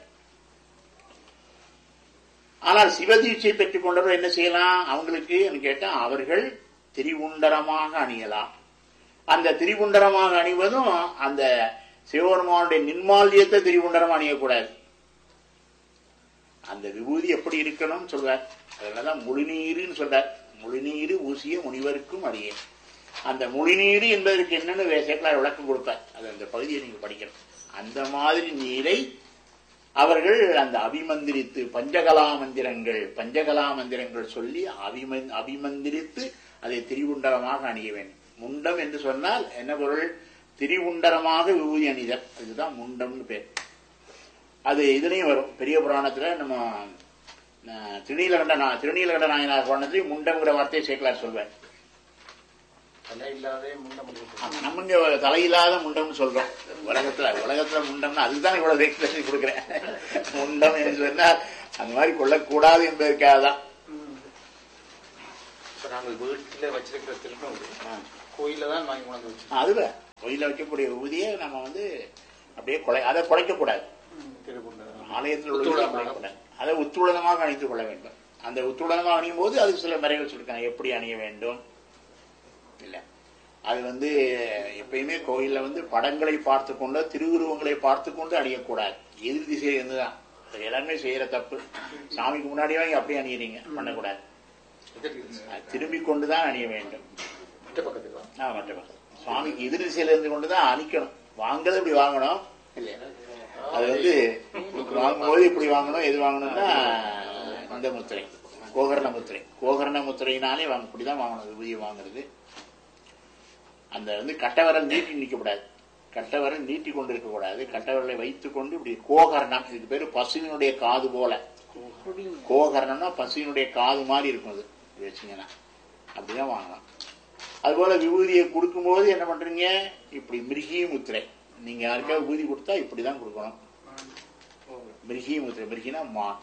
E: ஆனால் சிவதீட்சை பெற்றுக் கொண்டவர் என்ன செய்யலாம் அவங்களுக்கு கேட்டா அவர்கள் திரிபுண்டரமாக அணியலாம் அந்த திரிபுண்டரமாக அணிவதும் அந்த சிவபெருமானுடைய நின்மால்யத்தை திரிபுண்டரம் அணியக்கூடாது அந்த விபூதி எப்படி இருக்கணும்னு சொல்றார் அதனாலதான் முழுநீருன்னு சொல்றார் முழுநீரு ஊசிய முனிவருக்கும் அடியேன் அந்த முழுநீரு என்பதற்கு என்னன்னு சேக்கலார் விளக்கம் கொடுப்பார் அது அந்த பகுதியை நீங்க படிக்கணும் அந்த மாதிரி நீரை அவர்கள் அந்த அபிமந்திரித்து பஞ்சகலா மந்திரங்கள் பஞ்சகலா மந்திரங்கள் சொல்லி அபிமன் அபிமந்திரித்து அதை திரிவுண்டரமாக அணிய வேண்டும் முண்டம் என்று சொன்னால் என்ன பொருள் திரிவுண்டரமாக விபூதி அணிதல் இதுதான் முண்டம்னு பேர் அது இதுலயும் வரும் பெரிய புராணத்துல நம்ம அஹ், திருநீலகண்ட நா- திருநீலகண்ட நாயனார் புராணத்திலையும் முண்டம்ங்கிற வார்த்தையை சேர்க்கலார் சொல்வேன்
F: தலை இல்லாதே முன்ன முடியும்
E: ஆமா, நம்ம இங்க தலையில்லாத முண்டம்னு சொல்றோம் உலகத்துல உலகத்துல முண்டம்னா அதுதான் இவ்வளவு எக்ஸ்பிரஷன் கொடுக்குறேன் முண்டம் என்று சொன்னால் அந்த மாதிரி கொள்ளக்கூடாது என்பதற்காக தான்
F: இப்ப நாங்கள் வீட்டுல வச்சிருக்கிற திருநூறு கோயில தான் வாங்கி கொண்டு வந்து வச்சிருக்கோம்
E: அதுவே கோயில வைக்கக்கூடிய ஊதியை நம்ம வந்து அப்படியே கொலை அதை குலைக்க கூடாது
F: திருக்குண்டலம்
E: ஆலயத்தில் உள்ள குலைக்கக்கூடாது அதை உத்துடனமாக அணிந்து கொள்ள வேண்டும் அந்த உத்துடனமாக அணியும் போது அதுக்கு சில முறைகள் சொல்லிருக்காங்க எப்படி அணிய வேண்டும் இல்ல அது வந்து எப்பயுமே கோயில்ல வந்து படங்களை பார்த்து கொண்டு திருவுருவங்களை பார்த்து கொண்டு அணியக்கூடாது எதிர் திசையில இருந்துதான் அது எல்லாருமே செய்யற தப்பு சாமிக்கு முன்னாடியே வாங்கி அப்படியே அணியறீங்க பண்ணக்கூடாது அது திரும்பி கொண்டுதான் அணிய வேண்டும்
F: மற்ற பக்கத்துக்கு வா.
E: ஆ, மற்ற பக்கம். சுவாமிக்கு எதிர் திசையில இருந்து கொண்டுதான் அணிக்கணும் வாங்குறது இப்படி வாங்கணும் இல்லையா அது வந்து வாங்கும்போது இப்படி வாங்கணும் எது வாங்கணும்னா இந்த முத்திரை கோகர்ண முத்திரை கோகர்ண முத்திரையினாலே வாங்க இப்படிதான் வாங்கணும் விபூதியை வாங்குறது அந்த வந்து கட்டவரல் நீட்டி நிற்கக்கூடாது கட்டவரல் நீட்டி கொண்டு இருக்கக்கூடாது கட்டவரலை வைத்துக் கொண்டு இப்படி கோகர்ணம் இதுக்கு பேரு பசுவினுடைய காது போல கோகர்ணம்னா பசுவினுடைய காது மாதிரி இருக்கும் அது இப்படி வச்சீங்கன்னா அப்படிதான் வாங்கலாம் அதுபோல விபூதியை கொடுக்கும்போது என்ன பண்றீங்க இப்படி மிருகி முத்திரை நீங்க யாருக்காவது விபூதி கொடுத்தா இப்படிதான் கொடுக்கணும் மிருகி முத்திரை மிருகினா மான்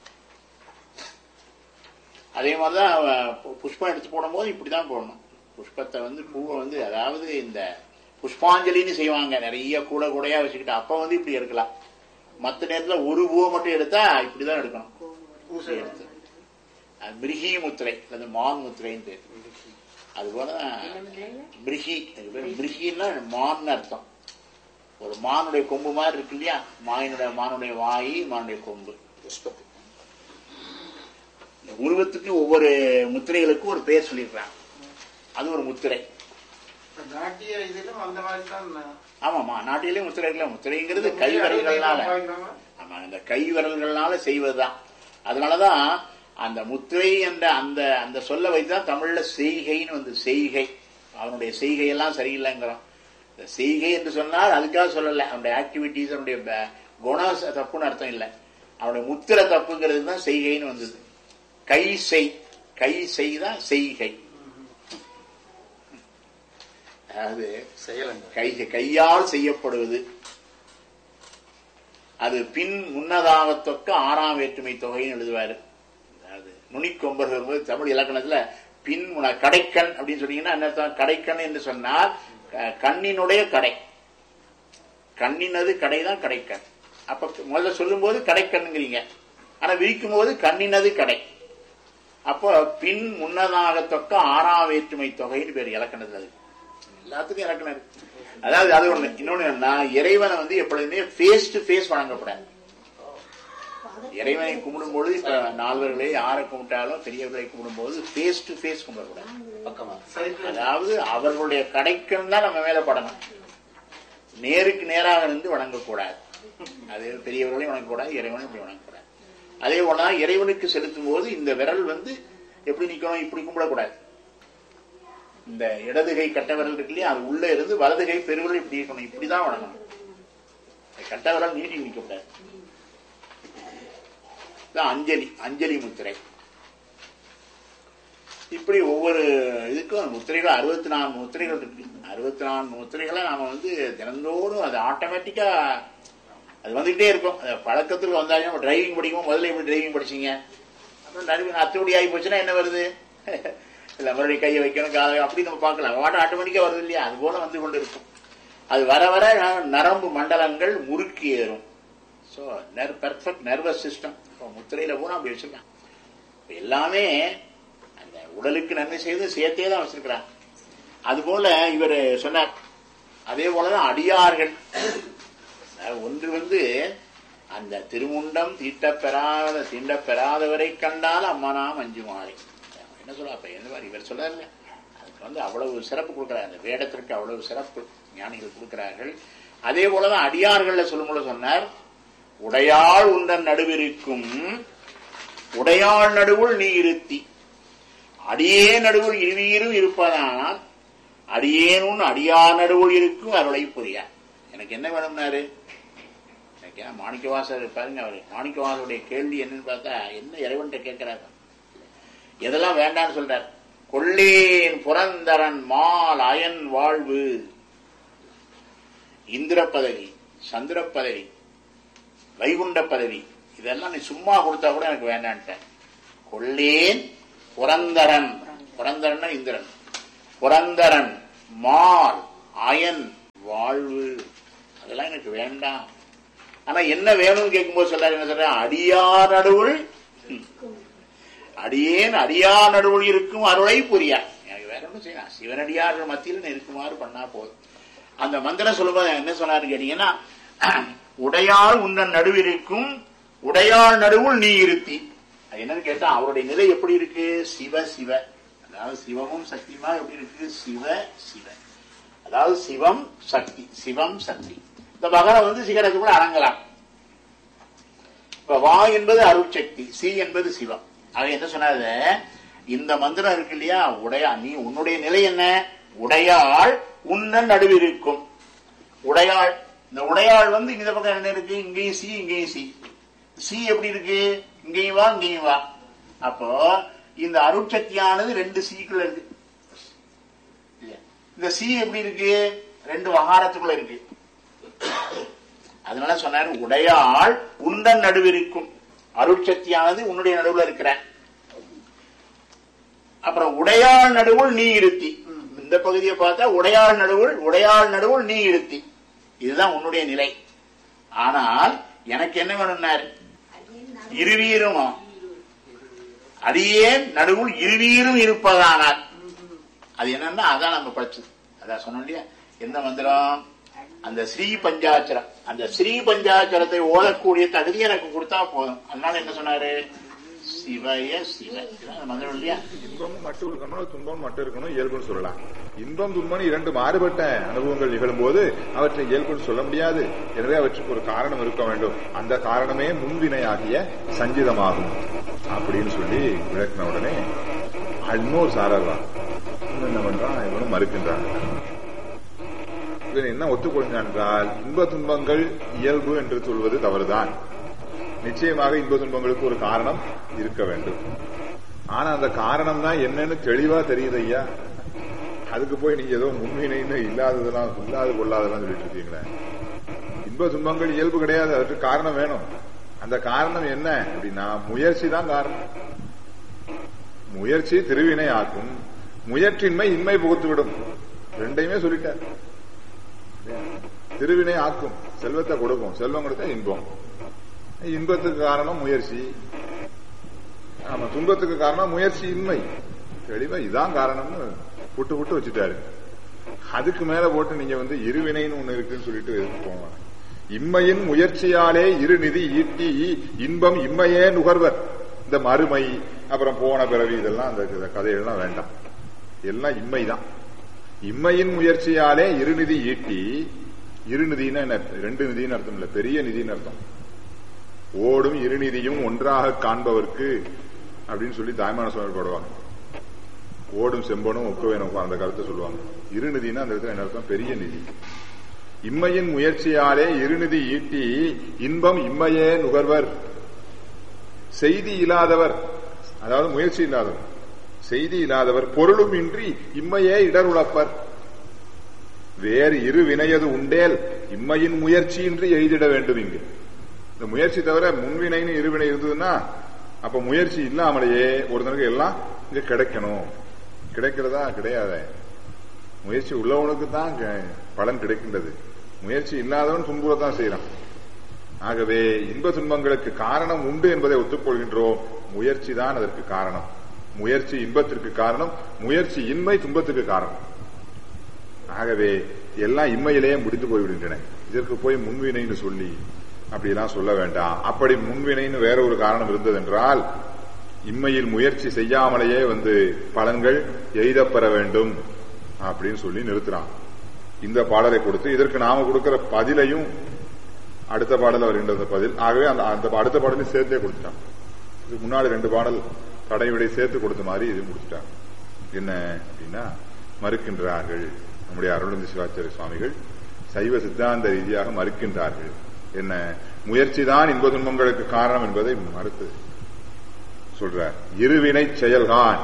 E: அதே மாதிரிதான் அஹ், பு- புஷ்பம் எடுத்து போடும்போது இப்படிதான் போடணும் புஷ்பத்தை வந்து பூவை வந்து அதாவது இந்த புஷ்பாஞ்சலின்னு செய்வாங்க நிறைய கூட கூடையா வச்சுக்கிட்டு அப்ப வந்து இப்படி எடுக்கலாம் மத்த நேரத்துல ஒரு பூவை மட்டும் எடுத்தா இப்படிதான் எடுக்கணும் பூசை எடுத்து அது மிருகி முத்திரை அல்லது மான் முத்திரைன்னு பேர் அதுபோல மிருகி அதுக்கு பேர் மிருகின்னா மான்னு அர்த்தம் ஒரு மானுடைய கொம்பு மாதிரி இருக்கு இல்லையா மாயினுடைய மானுடைய வாய் மானுடைய கொம்பு
F: புஷ்பத்துக்கு
E: இந்த உருவத்துக்கு ஒவ்வொரு முத்திரைகளுக்கும் ஒரு பேர் சொல்லியிருக்கிறாங்க அது ஒரு முத்திரை
F: நாட்டிய இதிலும் அந்த மாதிரி தான்
E: ஆமாமா நாட்டிலே முத்திரை இருக்கலாம் முத்திரைங்கிறது கை விரல்கள்னால ஆமா இந்த கை விரல்கள்னால செய்வதுதான் அதனாலதான் அந்த முத்திரை என்ற அந்த அந்த சொல்ல வைத்துதான் தமிழ்ல செய்கைன்னு வந்து செய்கை அவனுடைய செய்கையெல்லாம் சரியில்லைங்கிறோம் இந்த செய்கை என்று சொன்னால் அதுக்காக சொல்லல அவனுடைய ஆக்டிவிட்டிஸ் அவனுடைய ப- குணம் ச- தப்புன்னு அர்த்தம் இல்லை அவனுடைய முத்திரை தப்புங்கிறது தான் செய்கைன்னு வந்தது கை செய் கை செய்தான் செய்கை அதாவது
F: செயலங்க
E: கை கையால் செய்யப்படுவது அது பின் முன்னதாக தொக்க ஆறாம் வேற்றுமை தொகைன்னு எழுதுவாரு அதாவது நுனிக்கொம்பர் வரும்போது தமிழ் இலக்கணத்துல பின் முன- கடைக்கண் அப்படின்னு சொன்னீங்கன்னா என்ன அர்த்தம் கடைக்கண் என்று சொன்னால் க- கண்ணினுடைய கடை கண்ணினது கடைதான் கடைக்கண் அப்ப முதல்ல சொல்லும்போது கடைக்கண்ணுங்கிறீங்க ஆனா விரிக்கும் போது கண்ணினது கடை அப்போ பின் முன்னதாக தொக்க ஆறாம் வேற்றுமை தொகைன்னு பேர் இலக்கணத்துல அது எல்லாத்துக்கும் இலக்கணம் இருக்கு அதாவது அது ஒண்ணு இன்னொன்னு என்னன்னா இறைவனை வந்து எப்பொழுதுமே ஃபேஸ் டு ஃபேஸ் வணங்கக்கூடாது இறைவனை கும்பிடும் பொழுது இப்ப நால்வர்களே யாரை கும்பிட்டாலும் பெரியவர்களை கும்பிடும் போது ஃபேஸ் டு ஃபேஸ் கும்பிடக்கூடாது
F: பக்கமா
E: அதாவது அவர்களுடைய கடைக்கண் தான் நம்ம மேல படணும் நேருக்கு நேராக நின்று வணங்கக்கூடாது அது பெரியவர்களையும் வணங்கக்கூடாது இறைவனையும் இப்படி வணங்கக்கூடாது அதே போலதான் இறைவனுக்கு செலுத்தும் போது இந்த விரல் வந்து எப்படி நிக்கணும் இப்படி கும்பிடக்கூடாது இந்த இடது கை கட்ட விரல் இருக்கு இல்லையா அது உள்ள இருந்து வலது கை பெருவிரல் இப்படி இருக்கணும் இப்படிதான் வணங்கணும் இந்த கட்ட விரல் நீட்டி நிற்கக்கூடாது இதான் அஞ்சலி அஞ்சலி முத்திரை இப்படி ஒவ்வொரு இதுக்கும் முத்திரைகள் அறுபத்தி நான்கு முத்திரைகள் இருக்கு அறுபத்தி நான்கு முத்திரைகளை நாம வந்து தினந்தோறும் அது ஆட்டோமேட்டிக்கா அது வந்துகிட்டே இருக்கும் அது பழக்கத்துக்கு வந்தாலும் டிரைவிங் படிக்கும் முதல்ல எப்படி டிரைவிங் படிச்சீங்க அப்புறம் டிரைவிங் அத்துப்படி ஆகி போச்சுன்னா என்ன வருது இல்ல மறுபடியும் கையை வைக்கணும் காலை அப்படி நம்ம பார்க்கலாம் வாட்டர் ஆட்டோமேட்டிக்கா வருது இல்லையா அது போல வந்து கொண்டு இருக்கும் அது வர வர நரம்பு மண்டலங்கள் முறுக்கி ஏறும் ஸோ நர் பெர்ஃபெக்ட் நர்வஸ் சிஸ்டம் முத்திரையில பூரா அப்படி வச்சிருக்கான் இப்ப எல்லாமே அந்த உடலுக்கு நன்மை செய்து சேர்த்தே தான் வச்சிருக்கிறாங்க அதுபோல இவர் சொன்னார் அதே போலதான் அடியார்கள் அதாவது ஒன்று வந்து அந்த திருமுண்டம் தீட்டப்பெறாத தீண்டப்பெறாதவரை கண்டால் அம்மனாம் அஞ்சு மாறி என்ன சொல்ல அப்ப என்ன மாதிரி இவர் சொல்றாருல்ல அதுக்கு வந்து அவ்வளவு சிறப்பு கொடுக்கிறார் அந்த வேடத்திற்கு அவ்வளவு சிறப்பு ஞானிகள் கொடுக்கிறார்கள் அதே போலதான் அடியார்கள்ல சொல்லும்போது சொன்னார் உடையாள் உந்தன் நடுவிருக்கும் உடையாள் நடுவுள் நீ இருத்தி அடியே நடுவுள் இருவீரும் இருப்பதானால் அடியேனும் அடியார் நடுவுள் இருக்கும் அருளை புரியா எனக்கு என்ன வேணும்னாரு எனக்கு ஏன் மாணிக்கவாசர் பாருங்க அவரு மாணிக்கவாசருடைய கேள்வி என்னன்னு பார்த்தா என்ன இறைவன்கிட்ட கேட்கிறாரு எதெல்லாம் வேண்டாம்னு சொல்றார் கொள்ளேன் புரந்தரன் மால் அயன் வாழ்வு இந்திர பதவி சந்திர பதவி வைகுண்ட பதவி இதெல்லாம் நீ சும்மா கொடுத்தா கூட எனக்கு வேண்டான்ட்டேன் கொள்ளேன் புரந்தரன் புரந்தரன் இந்திரன் புரந்தரன் மால் அயன் வாழ்வு அதெல்லாம் எனக்கு வேண்டாம் ஆனா என்ன வேணும்னு கேட்கும்போது சொல்றாரு என்ன சொல்ற அடியார் நடுவுள் அடியேன் அடியார் நடுவுள் இருக்கும் அருளை புரியா எனக்கு வேற ஒன்றும் செய்யலாம் சிவனடியார்கள் மத்தியில் நான் இருக்குமாறு பண்ணா போதும் அந்த மந்திரம் சொல்லும்போது என்ன சொன்னாருன்னு கேட்டீங்கன்னா உடையாள் உன்னன் நடுவிருக்கும் உடையாள் நடுவுள் நீ இருத்தி அது என்னன்னு கேட்டா அவருடைய நிலை எப்படி இருக்கு சிவ சிவ அதாவது சிவமும் சக்தியுமா எப்படி இருக்கு சிவ சிவ அதாவது சிவம் சக்தி சிவம் சக்தி இந்த மகரம் வந்து சிகரத்துக்குள்ள அடங்கலாம் இப்ப வா என்பது அருட்சக்தி சி என்பது சிவம் அவ என்ன சொன்னாரு இந்த மந்திரம் இருக்கு இல்லையா உடையா நீ உன்னுடைய நிலை என்ன உடையாள் உன்னன் நடுவிருக்கும் உடையாள் இந்த உடையாள் வந்து இந்த பக்கம் என்ன இருக்கு இங்கேயும் சி இங்கேயும் சி சி எப்படி இருக்கு இங்கேயும் வா இங்கேயும் வா அப்போ இந்த அருட்சக்தியானது ரெண்டு சீக்குள்ள இருக்கு இல்லையா? இந்த சி எப்படி இருக்கு ரெண்டு வகாரத்துக்குள்ள இருக்கு அதனால சொன்னாரு உடையாள் உந்தன் நடுவிருக்கும் அருட்சக்தியானது உன்னுடைய நடுவுல இருக்கிற அப்புறம் உடையாள் நடுவுள் நீ இருத்தி இந்த பகுதியை பார்த்தா உடையாள் நடுவுள் உடையாள் நடுவுள் நீ இருத்தி இதுதான் உன்னுடைய நிலை ஆனால் எனக்கு என்ன வேணும்னாரு இருவீரும் அடியேன் நடுவுள் இருவீரும் இருப்பதானால் அது என்னன்னா அதான் நம்ம படிச்சது அதான் சொன்னோம் இல்லையா எந்த மந்திரம் அந்த ஸ்ரீ பஞ்சாட்சரம் அந்த ஸ்ரீ பஞ்சாட்சரத்தை ஓதக்கூடிய தகுதி எனக்கு கொடுத்தா போதும் அதனால என்ன சொன்னாரு சிவய சிவ இதான் அந்த மந்திரம் இல்லையா
G: இன்பமும் மட்டும் இருக்கணும் துன்பம் மட்டும் இருக்கணும் இயல்புன்னு சொல்லலாம் இன்பம் துன்பம் இரண்டு மாறுபட்ட அனுபவங்கள் நிகழும் போது அவற்றை இயல்புன்னு சொல்ல முடியாது எனவே அவற்றுக்கு ஒரு காரணம் இருக்க வேண்டும் அந்த காரணமே முன்வினையாகிய சஞ்சிதமாகும் அப்படின்னு சொல்லி விளக்கின உடனே இன்னொரு சாரர் தான் இவன் என்ன பண்றான் இவனும் மறுக்கின்றான் இவன் என்ன ஒத்துக்கொள்கிறான் என்றால் இன்ப துன்பங்கள் இயல்பு என்று சொல்வது தவறுதான் நிச்சயமாக இன்ப துன்பங்களுக்கு ஒரு காரணம் இருக்க வேண்டும் ஆனா அந்த காரணம் தான் என்னன்னு தெளிவா தெரியுது ஐயா அதுக்கு போய் நீங்க ஏதோ முன்வினைன்னு இல்லாததெல்லாம் இல்லாத கொள்ளாதெல்லாம் சொல்லிட்டு இருக்கீங்களே இன்ப துன்பங்கள் இயல்பு கிடையாது அதற்கு காரணம் வேணும் அந்த காரணம் என்ன அப்படின்னா முயற்சி தான் காரணம் முயற்சி திருவினை ஆக்கும் முயற்சின்மை இன்மை புகுத்து விடும் ரெண்டையுமே சொல்லிட்டார் திருவினை ஆக்கும் செல்வத்தை கொடுக்கும் செல்வம் கொடுத்தா இன்பம் இன்பத்துக்கு காரணம் முயற்சி ஆமா துன்பத்துக்கு காரணம் முயற்சி இன்மை தெளிவா இதான் காரணம்னு புட்டு புட்டு வச்சுட்டாரு அதுக்கு மேல போட்டு நீங்க வந்து இருவினைன்னு ஒண்ணு இருக்குன்னு சொல்லிட்டு எதுக்கு போங்க இம்மையின் முயற்சியாலே இரு நிதி ஈட்டி இன்பம் இம்மையே நுகர்வர் இந்த மறுமை அப்புறம் போன பிறவி இதெல்லாம் அந்த இந்த கதைகள்லாம் வேண்டாம் எல்லாம் இம்மைதான் இம்மையின் முயற்சியாலே இருநிதி ஈட்டி இருநிதினா என்ன ரெண்டு நிதின்னு அர்த்தம் இல்ல பெரிய நிதின்னு அர்த்தம் ஓடும் இருநிதியும் ஒன்றாக காண்பவர்க்கு அப்படின்னு சொல்லி தாய்மான சுவாமி பாடுவாங்க ஓடும் செம்பனும் ஒக்குவேனும் அந்த கருத்தை சொல்லுவாங்க இருநிதினா அந்த இடத்துல என்ன அர்த்தம் பெரிய நிதி இம்மையின் முயற்சியாலே இருநிதி ஈட்டி இன்பம் இம்மையே நுகர்வர் செய்தி இல்லாதவர் அதாவது முயற்சி இல்லாதவர் செய்தி இல்லாதவர் பொருளும் இன்றி இம்மையே இடருளப்பர் வேறு இரு வினையது உண்டேல் இம்மையின் முயற்சியின்றி எய்திட வேண்டும் இங்கு இந்த முயற்சி தவிர முன்வினைன்னு இருவினை இருந்ததுன்னா அப்ப முயற்சி இல்லாமலேயே ஒருத்தனுக்கு எல்லாம் இங்க கிடைக்கணும் கிடைக்கிறதா கிடையாத முயற்சி உள்ளவனுக்கு தான் பலன் கிடைக்கின்றது முயற்சி இல்லாதவன் துன்புறத்தான் செய்யறான் ஆகவே இன்ப துன்பங்களுக்கு காரணம் உண்டு என்பதை ஒத்துக்கொள்கின்றோம் முயற்சி தான் அதற்கு காரணம் முயற்சி இன்பத்திற்கு காரணம் முயற்சி இன்மை துன்பத்துக்கு காரணம் ஆகவே எல்லாம் இம்மையிலேயே முடிந்து போய்விடுகின்றன இதற்கு போய் முன்வினைன்னு சொல்லி அப்படியெல்லாம் சொல்ல வேண்டாம் அப்படி முன்வினைன்னு வேற ஒரு காரணம் இருந்தது என்றால் இம்மையில் முயற்சி செய்யாமலேயே வந்து பலன்கள் எய்தப்பெற வேண்டும் அப்படின்னு சொல்லி நிறுத்துறான் இந்த பாடலை கொடுத்து இதற்கு நாம கொடுக்கிற பதிலையும் அடுத்த பாடல் வருகின்றது பதில் ஆகவே அந்த அந்த அடுத்த பாடலையும் சேர்த்தே கொடுத்துட்டான் இதுக்கு முன்னாடி ரெண்டு பாடல் தடைவிடை சேர்த்து கொடுத்த மாதிரி இது முடிச்சுட்டாங்க என்ன அப்படின்னா மறுக்கின்றார்கள் நம்முடைய அருளந்தி சிவாச்சாரிய சுவாமிகள் சைவ சித்தாந்த ரீதியாக மறுக்கின்றார்கள் என்ன முயற்சிதான் இன்ப துன்பங்களுக்கு காரணம் என்பதை மறுத்து சொல்றார் இருவினை செயல்கான்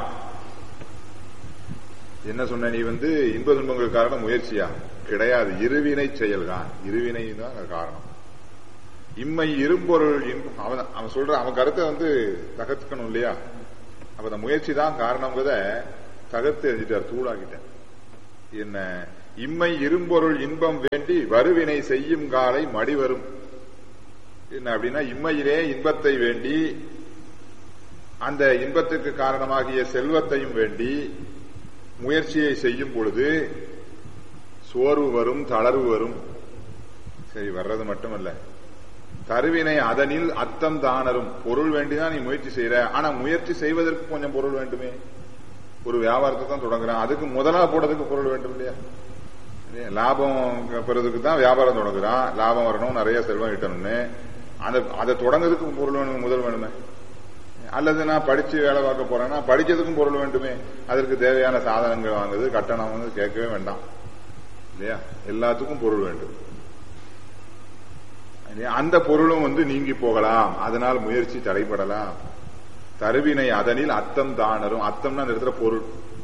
G: என்ன சொன்ன நீ வந்து இன்ப துன்பங்களுக்கு காரணம் முயற்சியா கிடையாது இருவினை செயல்கான் இருவினை தான் அது காரணம் இம்மை இரும்பொருள் இன்பம் அவன் அவன் சொல்ற அவன் கருத்தை வந்து தகர்த்துக்கணும் இல்லையா அப்ப அந்த முயற்சி தான் காரணங்கிறத தகர்த்து எரிஞ்சிட்டார் தூளாக்கிட்டேன் என்ன இம்மை இரும்பொருள் இன்பம் வேண்டி வருவினை செய்யும் காலை மடி வரும் என்ன அப்படின்னா இம்மையிலே இன்பத்தை வேண்டி அந்த இன்பத்துக்கு காரணமாகிய செல்வத்தையும் வேண்டி முயற்சியை செய்யும் பொழுது சோர்வு வரும் தளர்வு வரும் சரி வர்றது மட்டுமல்ல தருவினை அதனில் அத்தம் தானரும் பொருள் வேண்டிதான் நீ முயற்சி செய்யற ஆனா முயற்சி செய்வதற்கு கொஞ்சம் பொருள் வேண்டுமே ஒரு வியாபாரத்தை தான் தொடங்குறான் அதுக்கு முதலா போடுறதுக்கு பொருள் வேண்டும் இல்லையா இல்லையா? லாபம் பெறதுக்கு தான் வியாபாரம் தொடங்குறான் லாபம் வரணும் நிறைய செல்வம் ஈட்டணும்னு அந்த அதை தொடங்குறதுக்கு பொருள் வேணும் முதல் வேணுமே அல்லது நான் படிச்சு வேலை பார்க்க போறேன்னா படிச்சதுக்கும் பொருள் வேண்டுமே அதற்கு தேவையான சாதனங்கள் வாங்குது கட்டணம் வந்து கேட்கவே வேண்டாம் இல்லையா எல்லாத்துக்கும் பொருள் வேண்டும் இல்லையா? அந்த பொருளும் வந்து நீங்கி போகலாம் அதனால் முயற்சி தடைபடலாம் தருவினை அதனில் அத்தம் தானரும் அத்தம்னா அந்த இடத்துல பொருள்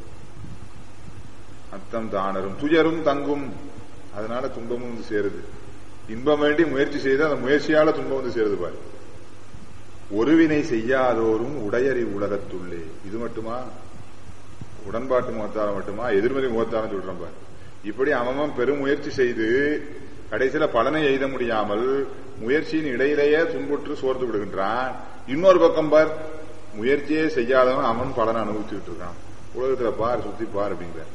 G: அத்தம் தானரும் துயரும் தங்கும் அதனால துன்பமும் வந்து சேருது இன்பம் வேண்டி முயற்சி செய்து அந்த முயற்சியால துன்பம் வந்து சேருது பாரு ஒருவினை செய்யாதோரும் உடையறி உலகத்துள்ளே இது மட்டுமா உடன்பாட்டு முகத்தாரம் மட்டுமா எதிர்மறை முகத்தாரம் சொல்றோம் பாரு இப்படி அவன் பெரும் முயற்சி செய்து கடைசியில பலனை எய்த முடியாமல் முயற்சியின் இடையிலேயே துன்புற்று சோர்ந்து விடுகின்றான் இன்னொரு பக்கம் பார் முயற்சியே செய்யாதவன் அவன் பலனை அனுபவிச்சுட்டு இருக்கான் உலகத்துல பார் சுத்தி பார் அப்படிங்கிற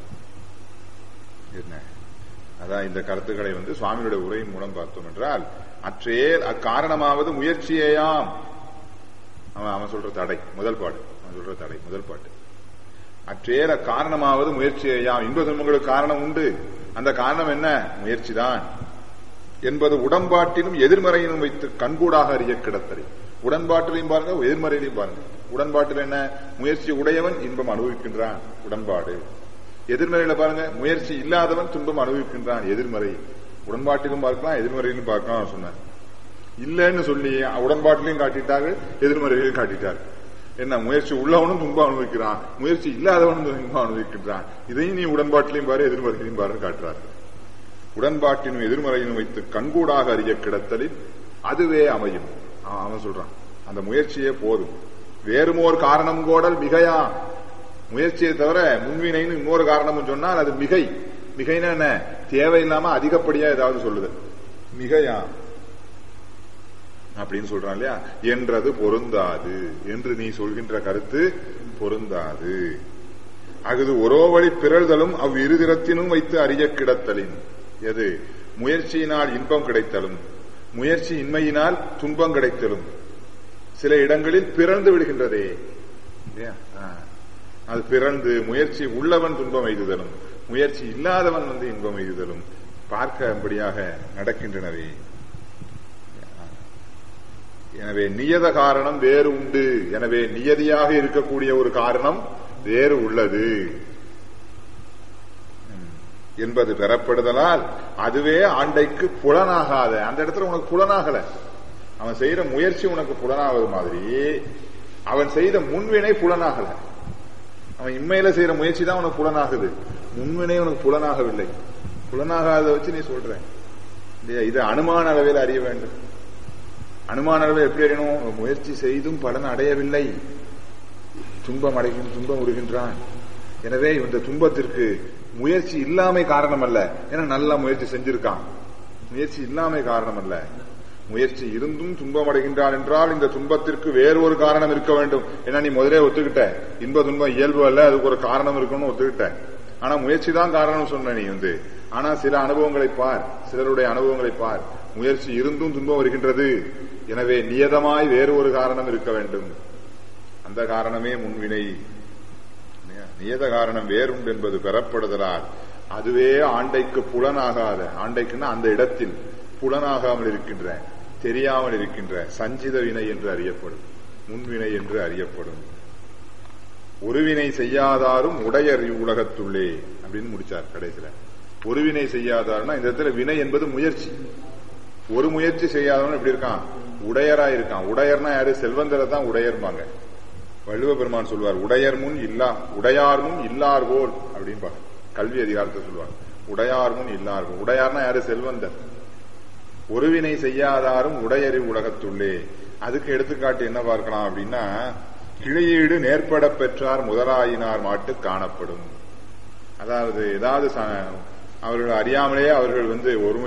G: என்ன அதான் இந்த கருத்துக்களை வந்து சுவாமியுடைய உரையின் மூலம் பார்த்தோம் என்றால் அற்றேல் அக்காரணமாவது முயற்சியேயாம் அவன் அவன் சொல்ற தடை முதல் பாடு அவன் சொல்ற தடை முதல் பாட்டு அற்றேல காரணமாவது முயற்சியேயாம் இன்ப துன்பங்களுக்கு காரணம் உண்டு அந்த காரணம் என்ன முயற்சிதான் என்பது உடன்பாட்டிலும் எதிர்மறையிலும் வைத்து கண்கூடாக அறிய கிடத்தலை உடன்பாட்டிலையும் பாருங்க எதிர்மறையிலையும் பாருங்க உடன்பாட்டில் என்ன முயற்சி உடையவன் இன்பம் அனுபவிக்கின்றான் உடன்பாடு எதிர்மறையில பாருங்க முயற்சி இல்லாதவன் துன்பம் அனுபவிக்கின்றான் எதிர்மறை உடன்பாட்டிலும் பார்க்கலாம் எதிர்மறையிலும் பார்க்கலாம் சொன்னார் இல்லைன்னு சொல்லி உடன்பாட்டிலையும் காட்டிட்டார்கள் எதிர்மறையிலையும் காட்டிட்டார் என்ன முயற்சி உள்ளவனும் துன்பம் அனுபவிக்கிறான் முயற்சி இல்லாதவனும் துன்பம் அனுபவிக்கின்றான் இதையும் நீ உடன்பாட்டிலையும் பாரு எதிர்மறையிலையும் பாருன்னு காட்டுறார் உடன்பாட்டினும் எதிர்மறையினும் வைத்து கண்கூடாக அறிய கிடத்தலில் அதுவே அமையும் அவன் அவன் சொல்றான் அந்த முயற்சியே போதும் வேறுமோர் காரணம் கோடல் மிகையா முயற்சியை தவிர முன்வினைன்னு இன்னொரு காரணமும் சொன்னால் அது மிகை மிகைன்னா என்ன தேவையில்லாம அதிகப்படியா ஏதாவது சொல்லுது மிகையா அப்படின்னு சொல்றான் இல்லையா என்றது பொருந்தாது என்று நீ சொல்கின்ற கருத்து பொருந்தாது அகுது ஒரோ வழி பிறழ்தலும் அவ் இருதிரத்தினும் வைத்து அறிய கிடத்தலின் எது முயற்சியினால் இன்பம் கிடைத்தலும் முயற்சி இன்மையினால் துன்பம் கிடைத்தலும் சில இடங்களில் பிறந்து விடுகின்றதே இல்லையா? ஆ. அது பிறந்து முயற்சி உள்ளவன் துன்பம் எய்துதலும் முயற்சி இல்லாதவன் வந்து இன்பம் எய்துதலும் பார்க்கும்படியாக நடக்கின்றனவே எனவே நியத காரணம் வேறு உண்டு எனவே நியதியாக இருக்கக்கூடிய ஒரு காரணம் வேறு உள்ளது ம். என்பது பெறப்படுதலால் அதுவே ஆண்டைக்கு புலனாகாத அந்த இடத்துல உனக்கு புலனாகல அவன் செய்யற முயற்சி உனக்கு புலனாவது மாதிரி அவன் செய்த முன்வினை புலனாகல அவன் இம்மையில செய்யற முயற்சி தான் உனக்கு புலனாகுது முன்வினை உனக்கு புலனாகவில்லை புலனாகாத வச்சு நீ சொல்ற இல்லையா இது அனுமான அளவில் அறிய வேண்டும் அனுமான அளவில் எப்படி அறியணும் முயற்சி செய்தும் பலன் அடையவில்லை துன்பம் அடைகின்ற துன்பம் உருகின்றான் எனவே இந்த துன்பத்திற்கு முயற்சி இல்லாமை காரணம் அல்ல ஏன்னா நல்லா முயற்சி செஞ்சிருக்கான் முயற்சி இல்லாமை காரணம் அல்ல முயற்சி இருந்தும் துன்பம் அடைகின்றான் என்றால் இந்த துன்பத்திற்கு வேறு ஒரு காரணம் இருக்க வேண்டும் ஏன்னா நீ முதலே ஒத்துக்கிட்ட இன்ப துன்பம் இயல்பு அல்ல அதுக்கு ஒரு காரணம் இருக்கணும்னு ஒத்துக்கிட்ட ஆனா முயற்சி தான் காரணம் சொன்ன நீ வந்து ஆனா சில அனுபவங்களை பார் சிலருடைய அனுபவங்களை பார் முயற்சி இருந்தும் துன்பம் வருகின்றது எனவே நியதமாய் வேறு ஒரு காரணம் இருக்க வேண்டும் அந்த காரணமே முன்வினை இல்லையா? நியத காரணம் வேறுண்டு என்பது பெறப்படுதலால் அதுவே ஆண்டைக்கு புலனாகாத ஆண்டைக்குன்னா அந்த இடத்தில் புலனாகாமல் இருக்கின்ற தெரியாமல் இருக்கின்ற சஞ்சித வினை என்று அறியப்படும் முன்வினை என்று அறியப்படும் ஒருவினை செய்யாதாரும் உடையர் உலகத்துள்ளே அப்படின்னு முடிச்சார் கடைசியில ஒருவினை செய்யாதாருன்னா இந்த இடத்துல வினை என்பது முயற்சி ஒரு முயற்சி செய்யாதவன் எப்படி இருக்கான் உடையரா இருக்கான் உடையர்னா யாரு செல்வந்தரை தான் உடையர்பாங்க வள்ளுவ பெருமான் சொல்வார் உடையர் முன் இல்லா உடையார் முன் இல்லார் போல் அப்படின்னு கல்வி அதிகாரத்தை சொல்லுவார் உடையார் முன் இல்லார் போல் உடையார்னா யாரு செல்வந்தர் ஒருவினை செய்யாதாரும் உடையறி உலகத்துள்ளே அதுக்கு எடுத்துக்காட்டு என்ன பார்க்கலாம் அப்படின்னா கிளையீடு நேர்பட பெற்றார் முதலாயினார் மாட்டு காணப்படும் அதாவது ஏதாவது ச- அவர்கள் அறியாமலே அவர்கள் வந்து ஒருமை